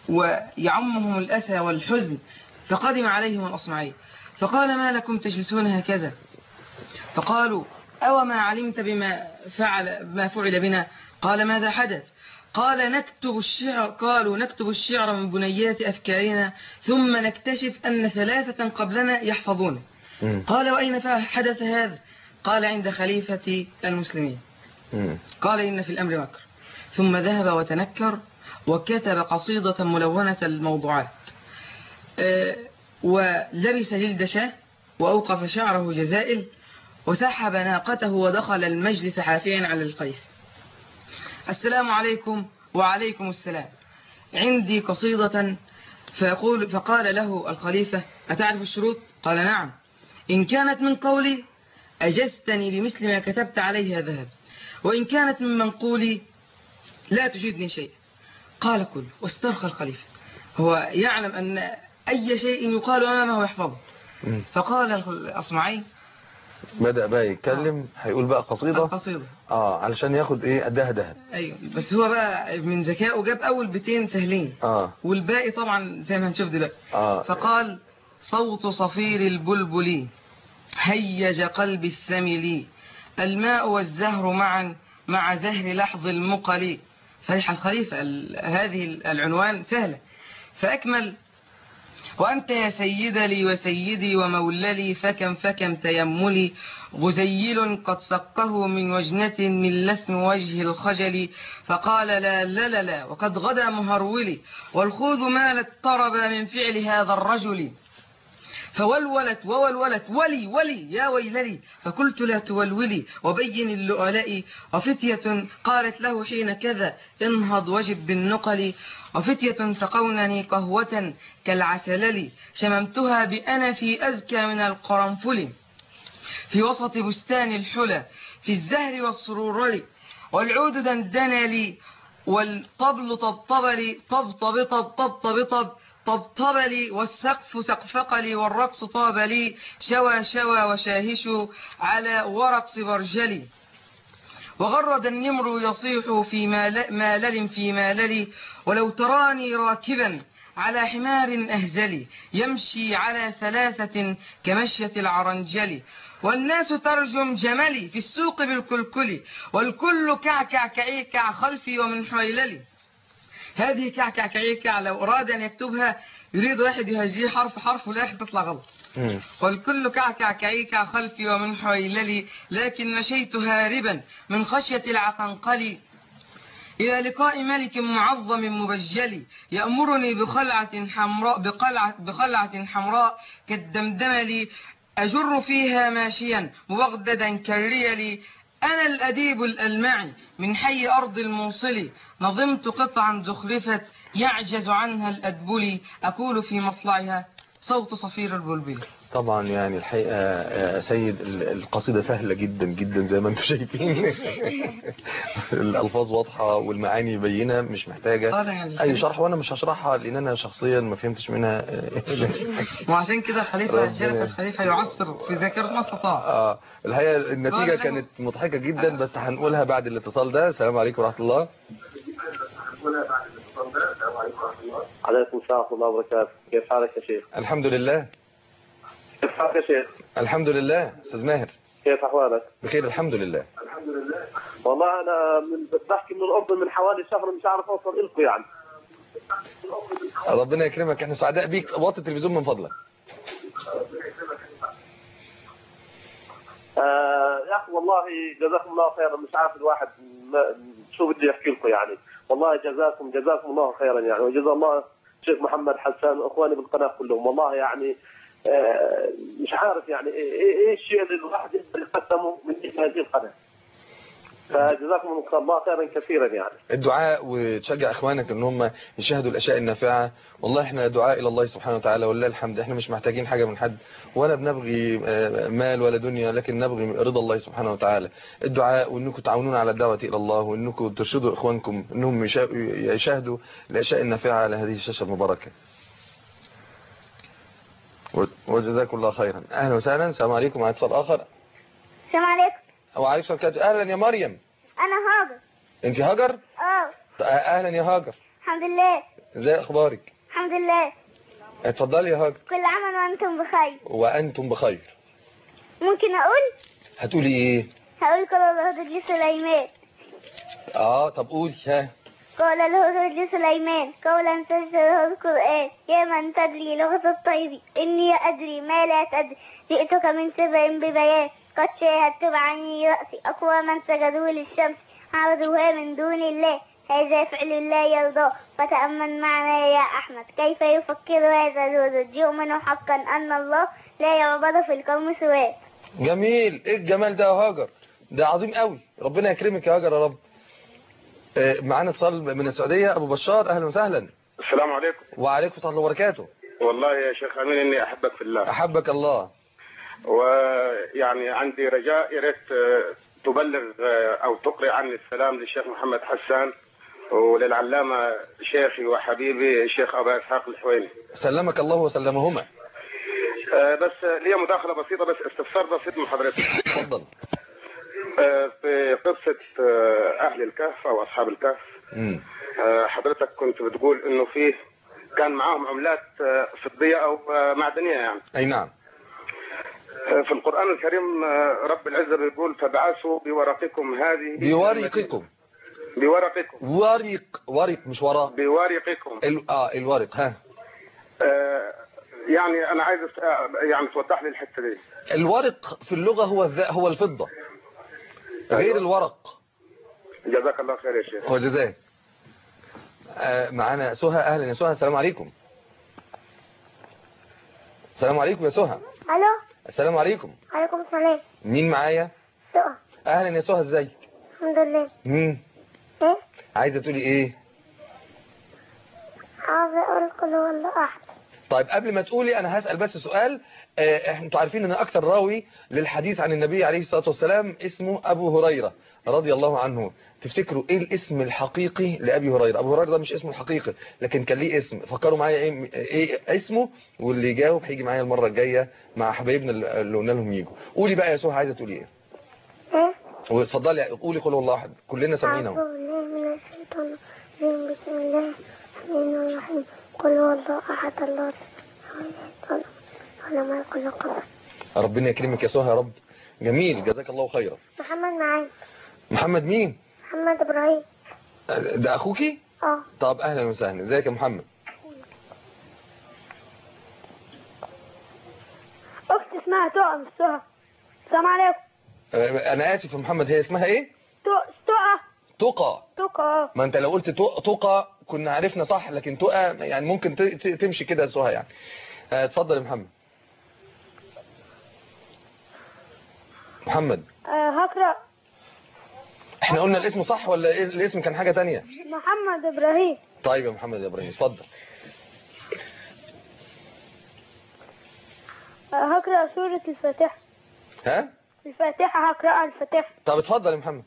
ويعمهم الأسى والحزن فقدم عليهم الأصمعي فقال ما لكم تجلسون هكذا فقالوا أو ما علمت بما فعل ما فعل بنا قال ماذا حدث قال نكتب الشعر قالوا نكتب الشعر من بنيات أفكارنا ثم نكتشف أن ثلاثة قبلنا يحفظونه مم. قال وأين حدث هذا قال عند خليفة المسلمين مم. قال إن في الأمر مكر ثم ذهب وتنكر وكتب قصيدة ملونة الموضوعات آه، ولبس جلد شاه وأوقف شعره جزائل وسحب ناقته ودخل المجلس حافيا على الخليفة السلام عليكم وعليكم السلام عندي قصيدة فيقول فقال له الخليفة أتعرف الشروط؟ قال نعم إن كانت من قولي أجزتني بمثل ما كتبت عليها ذهب وإن كانت من منقولي لا تجدني شيء قال كل واسترخى الخليفة هو يعلم أن أي شيء يقال أمامه يحفظه مم. فقال الأصمعي بدأ بقى يتكلم هيقول بقى قصيدة القصيدة اه علشان ياخد ايه قدها دهب أيوة بس هو بقى من ذكائه جاب أول بيتين سهلين اه والباقي طبعا زي ما هنشوف دلوقتي اه فقال صوت صفير البلبل هيج قلب الثمل الماء والزهر معا مع زهر لحظ المقل فرح الخليفة ال- هذه العنوان سهلة فأكمل وأنت يا سيد لي وسيدي وموللي فكم فكم تيملي غزيل قد سقه من وجنة من لثم وجه الخجل فقال لا لا لا لا وقد غدا مهرولي والخوذ مالت طرب من فعل هذا الرجل فولولت وولولت ولي ولي يا ويللي فقلت لا تولولي وبين اللؤلاء وفتية قالت له حين كذا انهض وجب بالنقل وفتية سقونني قهوة كالعسلل شممتها بأنفي أزكى من القرنفل في وسط بستان الحلى في الزهر والسرور والعود دندن لي والطبل طبطب لي طبطب طب طبطب طب طبطب لي والسقف سقفق لي والرقص طاب لي شوى شوى وشاهش على ورقص برجلي وغرد النمر يصيح في مال- مالل في مالل ولو تراني راكبا على حمار أهزلي يمشي على ثلاثة كمشية العرنجل والناس ترجم جملي في السوق بالكلكل والكل كعكع كعيكع خلفي ومن حويللي هذه كعكع كعيكع لو أراد أن يكتبها يريد واحد يهجيه حرف حرف ولا تطلع غلط مم. والكل كعكع كعيكع خلفي ومن حويللي لكن مشيت هاربا من خشية العقنقل إلى لقاء ملك معظم مبجل يأمرني بخلعة حمراء بقلعة بخلعة حمراء كالدمدمل أجر فيها ماشيا مبغددا كالريل أنا الأديب الألمعي من حي أرض الموصل نظمت قطعا زخرفت يعجز عنها الأدبل أقول في مطلعها صوت صفير البلبل طبعا يعني الحقيقة يا سيد ال- القصيدة سهلة جدا جدا زي ما انتم شايفين الألفاظ واضحة والمعاني بينة مش محتاجة آه، ده يعني أي شرح وأنا مش هشرحها لأن أنا شخصيا ما فهمتش منها وعشان كده خليفة ربنا- شيخ الخليفة يعصر في ذاكرة ما استطاع اه الحقيقة النتيجة آه، كانت مضحكة جدا بس هنقولها بعد الاتصال ده السلام عليكم ورحمة الله عليكم السلام ورحمة الله وبركاته كيف حالك يا شيخ الحمد لله كيف حالك يا شيخ الحمد لله أستاذ ماهر كيف أحوالك بخير الحمد لله والله أنا من بحكي من الأردن من حوالي شهر مش عارف أوصل لكم يعني ربنا يكرمك احنا سعداء بيك وطي التلفزيون من فضلك آه يا أخي والله جزاكم الله خيرا مش عارف الواحد ما شو بدي أحكي لكم يعني والله جزاكم جزاكم الله خيرا يعني وجزا الله شيخ محمد حسان وإخواني بالقناة كلهم والله يعني آه مش عارف يعني إيه إيه إيه الشيء اللي الواحد يقدر يقدمه من هذه القناة فجزاكم الله خيرا كثيرا يعني الدعاء وتشجع اخوانك ان هم يشاهدوا الاشياء النافعه والله احنا دعاء الى الله سبحانه وتعالى ولله الحمد احنا مش محتاجين حاجه من حد ولا بنبغي آه، مال ولا دنيا لكن نبغي رضا الله سبحانه وتعالى الدعاء وانكم تعاونون على الدعوه الى الله وانكم ترشدوا اخوانكم انهم يشا- يشاهدوا الاشياء النافعه على هذه الشاشه المباركه و- وجزاكم الله خيرا اهلا وسهلا السلام عليكم مع اتصال اخر السلام عليكم وعليكم السلام ورحمة الله. اهلا يا مريم انا هاجر انت هاجر اه اهلا يا هاجر الحمد لله ازاي اخبارك الحمد لله اتفضلي يا هاجر كل عام وانتم بخير وانتم بخير ممكن اقول هتقولي ايه هقول قال الهدى لسليمان اه طب قولي ها قال الهدى لسليمان قولا تجده القرآن يا من تدري لغة الطير إني أدري ما لا تدري جئتك من سبع ببيان قد شاهدت بعيني رأسي أقواما سجدوا للشمس عبدوها من دون الله هذا فعل الله يرضاه فتأمل معنا يا أحمد كيف يفكر هذا الهدى يؤمن حقا أن الله لا يعبد في القوم سواه جميل ايه الجمال ده يا هاجر ده عظيم قوي ربنا يكرمك يا هاجر يا رب آه، معانا اتصال من السعوديه ابو بشار اهلا وسهلا السلام عليكم وعليكم السلام ورحمه الله وبركاته والله يا شيخ امين اني احبك في الله احبك الله ويعني عندي رجاء يا ريت آه، تبلغ آه، او تقري عني السلام للشيخ محمد حسان وللعلامه شيخي وحبيبي الشيخ ابا اسحاق الحويني سلمك الله وسلمهما آه، بس لي مداخله بسيطه بس استفسار بسيط من حضرتك اتفضل آه، في قصه آه، اهل الكهف او اصحاب الكهف مم. آه، حضرتك كنت بتقول انه فيه كان معاهم عملات آه، فضيه او آه، معدنيه يعني اي نعم آه، في القرآن الكريم آه، رب العزة بيقول فبعثوا بورقكم هذه بورقكم بورقكم ورق ورق مش وراء بورقكم ال... اه الورق ها آه، يعني أنا عايز أس- آه، يعني توضح لي الحتة دي الورق في اللغه هو الذ... هو الفضه غير الورق جزاك الله خير يا شيخ هو جزاك آه، معانا سهى اهلا يا سهى السلام عليكم السلام عليكم يا سهى ألو السلام عليكم عليكم السلام مين معايا سؤال اهلا يا سهى ازيك الحمد لله مين إيه عايزه تقولي ايه عاوز أقول قل هو الله أحد طيب قبل ما تقولي انا هسأل بس سؤال آه، احنا انتوا عارفين ان اكتر راوي للحديث عن النبي عليه الصلاة والسلام اسمه ابو هريرة رضي الله عنه تفتكروا ايه الاسم الحقيقي لابي هريرة ابو هريرة ده مش اسمه الحقيقي لكن كان ليه اسم فكروا معايا ايه, ايه اسمه واللي يجاوب هيجي معايا المرة الجاية مع حبايبنا اللي قلنا لهم يجوا قولي بقى يا سهى عايزة تقولي ايه إيه واتفضلي قولي قول الله احد كلنا سامعين أعوذ اهو بالله من الشيطان الرجيم بسم الله الرحمن الرحيم قل هو الله أحد الله الصمد ولم يكن له كفوا ربنا يكرمك يا سهى يا رب جميل جزاك الله خيرا محمد معاذ محمد مين محمد إبراهيم ده اخوكي اه طب اهلا وسهلا ازيك يا محمد أختي اسمها تقى مش سهى السلام عليكم آه، انا اسف يا محمد هي اسمها ايه تقى تقى تقى تقى ما انت لو قلت تق- تقى كنا عرفنا صح لكن تقى يعني ممكن ت- ت- تمشي كده يا سهى يعني آه، اتفضل يا محمد محمد آه هقرأ احنا قلنا الاسم صح ولا إيه الاسم كان حاجة تانية محمد إبراهيم طيب يا محمد يا ابراهيم اتفضل هقرأ سورة الفاتحة ها الفاتحة هقرأ الفاتحة طب اتفضل يا محمد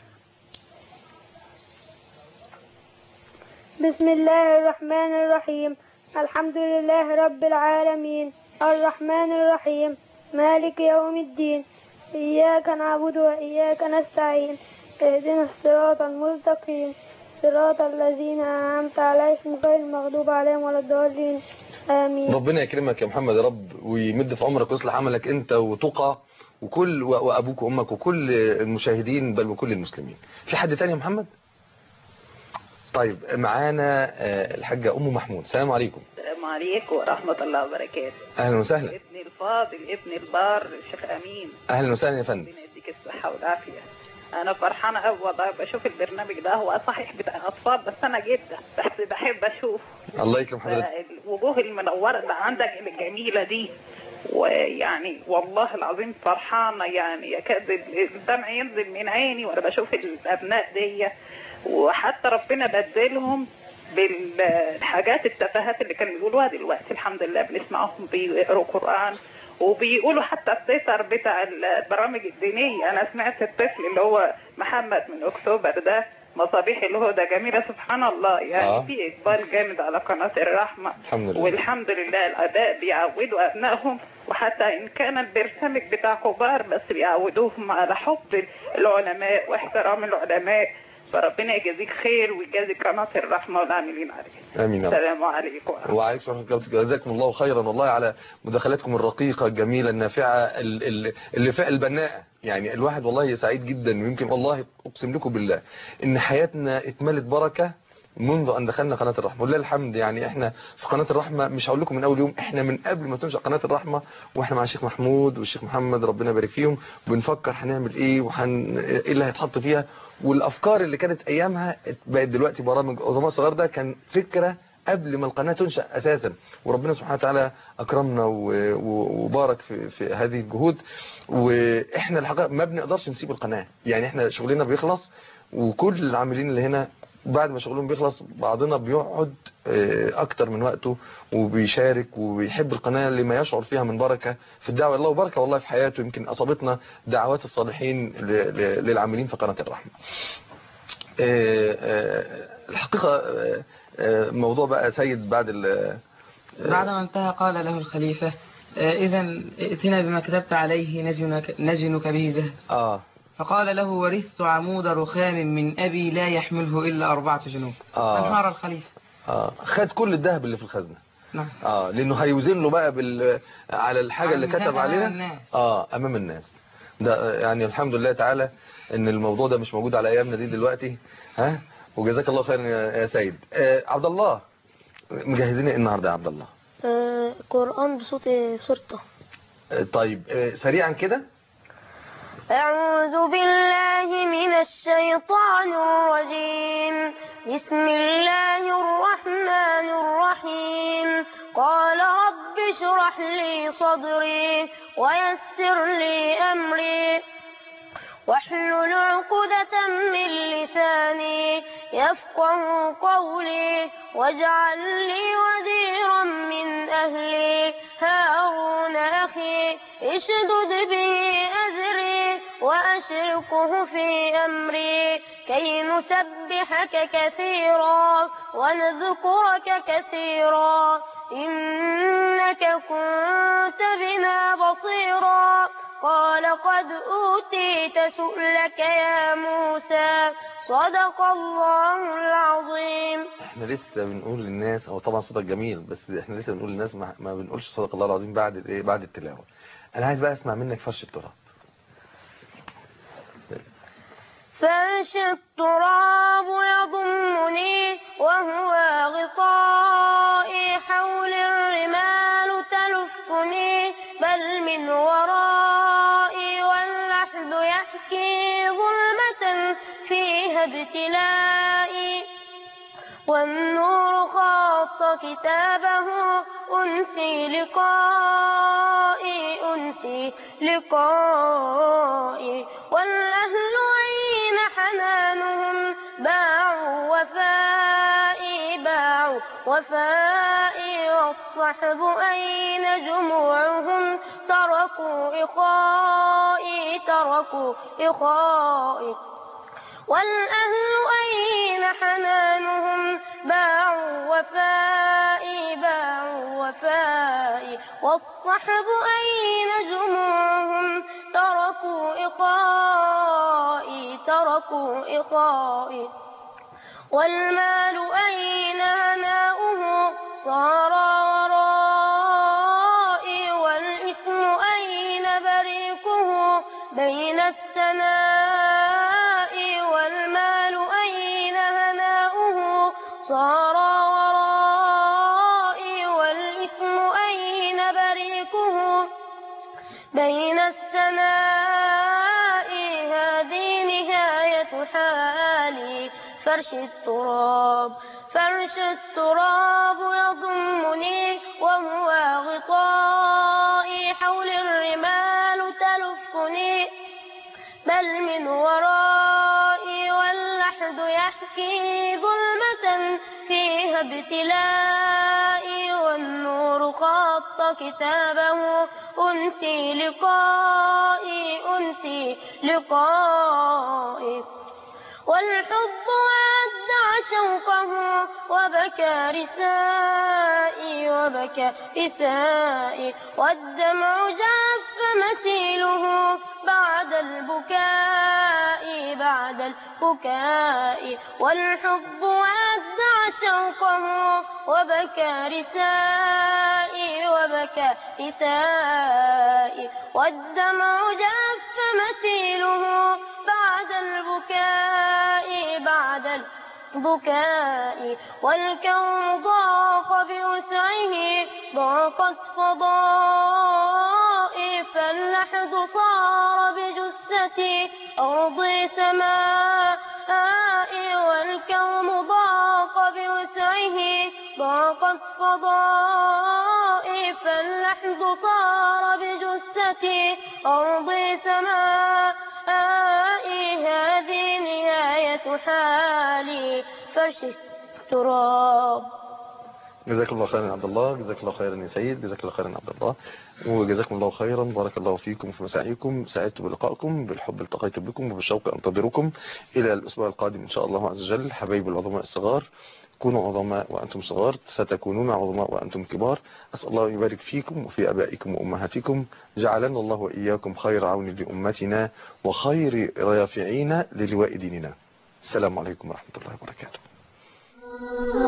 بسم الله الرحمن الرحيم الحمد لله رب العالمين الرحمن الرحيم مالك يوم الدين إياك نعبد وإياك نستعين اهدنا الصراط المستقيم صراط الذين أنعمت عليهم غير المغضوب عليهم ولا الضالين آمين ربنا يكرمك يا محمد يا رب ويمد في عمرك ويصلح عملك انت وتقى وكل و- وابوك وامك وكل المشاهدين بل وكل المسلمين في حد تاني يا محمد طيب معانا آه، الحاجة ام محمود السلام عليكم السلام عليكم ورحمة الله وبركاته اهلا وسهلا ابني الفاضل ابني البار الشيخ أمين اهلا وسهلا يا فندم يديك الصحة والعافية أنا فرحانة أوي والله بشوف البرنامج ده هو صحيح بتاع أطفال بس أنا جدا بس بحب أشوف الله يكرم حضرتك الوجوه المنورة اللي عندك الجميلة دي ويعني والله العظيم فرحانة يعني يكاد الدمع ينزل من عيني وأنا بشوف الأبناء دي وحتى ربنا بدلهم بالحاجات التفاهات اللي كانوا بيقولوها دلوقتي الحمد لله بنسمعهم بيقروا قرآن وبيقولوا حتى التتر بتاع البرامج الدينية أنا سمعت الطفل اللي هو محمد من أكتوبر ده مصابيح الهدى جميلة سبحان الله يعني آه. في إقبال جامد على قناة الرحمة الحمد لله والحمد لله الآباء بيعودوا أبنائهم وحتى إن كان البرنامج بتاع كبار بس بيعودوهم على حب العلماء واحترام العلماء فربنا يجازيك خير ويجازي قناة الرحمة والعاملين عليها امين يا رب. السلام عليكم وعليكم ورحمة الله جزاكم الله خيرا والله على مداخلاتكم الرقيقة الجميلة النافعة ال- ال- اللي فيها البناءة يعني الواحد والله سعيد جدا ويمكن والله أقسم لكم بالله إن حياتنا اتملت بركة منذ أن دخلنا قناة الرحمة ولله الحمد يعني إحنا في قناة الرحمة مش هقول لكم من أول يوم إحنا من قبل ما تنشأ قناة الرحمة وإحنا مع الشيخ محمود والشيخ محمد ربنا يبارك فيهم بنفكر هنعمل إيه وحن إيه اللي هيتحط فيها والأفكار اللي كانت أيامها بقت دلوقتي برامج عظماء الصغار ده كان فكرة قبل ما القناة تنشأ أساسا وربنا سبحانه وتعالى أكرمنا و- و- وبارك في, في هذه الجهود وإحنا الحقيقة ما بنقدرش نسيب القناة يعني إحنا شغلنا بيخلص وكل العاملين اللي هنا بعد ما شغلهم بيخلص بعضنا بيقعد آه، أكتر من وقته وبيشارك وبيحب القناة لما يشعر فيها من بركة في الدعوة الله وبركة والله في حياته يمكن أصابتنا دعوات الصالحين ل- ل- للعاملين في قناة الرحمة آه، آه، الحقيقة آه، آه، موضوع بقى سيد بعد ال بعدما انتهى قال له الخليفة إذا ائتنا بما كتبت عليه نزنك, نزنك به زهد آه فقال له ورثت عمود رخام من أبي لا يحمله إلا أربعة جنوب آه. فانهار الخليفة آه خد كل الذهب اللي في الخزنة نعم اه لانه هيوزن له بقى بال على الحاجة على اللي الميزان كتب أمام عليها الناس. اه امام الناس ده آه، يعني الحمد لله تعالى ان الموضوع ده مش موجود على ايامنا دي دلوقتي ها وجزاك الله خيرا يا يا سيد آه عبد الله مجهزين ايه النهارده يا عبد الله آه، قرآن بصوت صورته آه طيب آه سريعا كده أعوذ بالله من الشيطان الرجيم بسم الله الرحمن الرحيم قال رب اشرح لي صدري ويسر لي أمري واحلل عقدة من لساني يفقه قولي واجعل لي وزيرا من أهلي هارون أخي اشدد به أزري وأشركه في أمري كي نسبحك كثيرا ونذكرك كثيرا إنك كنت بنا بصيرا قال قد أوتيت سؤلك يا موسى صدق الله العظيم احنا لسه بنقول للناس هو طبعا صوتك جميل بس احنا لسه بنقول للناس ما, ما بنقولش صدق الله العظيم بعد الايه بعد التلاوه انا عايز بقى اسمع منك فرش التراب فرش التراب يضمني وهو غطائي حول الرمال تلفني بل من ورائي واللحد يحكي ظلمة فيها ابتلائي والنور خاط كتابه أنسي لقائي أنسي لقائي والأهل أين حنانهم باعوا وفائي باعوا وفائي والصحب أين جموعهم تركوا إخائي تركوا إخائي والأهل أين حنانهم باعوا وفائي باعوا وفائي والصحب أين جموعهم تركوا إخائي تركوا إخائي والمال أين هناؤه صار ورائي والإثم أين بريقه بين الثناء والمال أين هناؤه صار ورائي والإثم أين بريقه بين الثناء هذه نهاية حالي فرش التراب فرش التراب يضمني وهو غطائي حول الرمال تلفني بل من ورائي واللحد يحكي ظلمة فيها ابتلائي والنور خط كتابه أنسي لقائي أنسي لقائي والحب ودع شوقه وبكى رسائي وبكى رسائي والدمع جف مثيله بعد البكاء بعد البكاء والحب ودع شوقه وبكى رسائي وبكى رسائي والدمع جف مثيله بعد البكاء بعد البكاء والكون ضاق بوسعه ضاقت فضائي فاللحد صار بجثتي أرضي سمائي والكون ضاق بوسعه ضاقت فضائي فاللحد صار بجثتي أرضي سمائي هذه نهاية حالي فشف تراب جزاك الله خيرا يا عبد الله جزاك الله خيرا يا سيد جزاك الله خيرا يا عبد الله وجزاكم الله خيرا بارك الله فيكم في مساعيكم سعدت بلقائكم بالحب التقيت بكم وبالشوق انتظركم الى الاسبوع القادم ان شاء الله عز وجل حبايب العظماء الصغار كونوا عظماء وأنتم صغار ستكونون عظماء وأنتم كبار أسأل الله أن يبارك فيكم وفي أبائكم وأمهاتكم جعلنا الله وإياكم خير عون لأمتنا وخير رافعين للواء ديننا السلام عليكم ورحمة الله وبركاته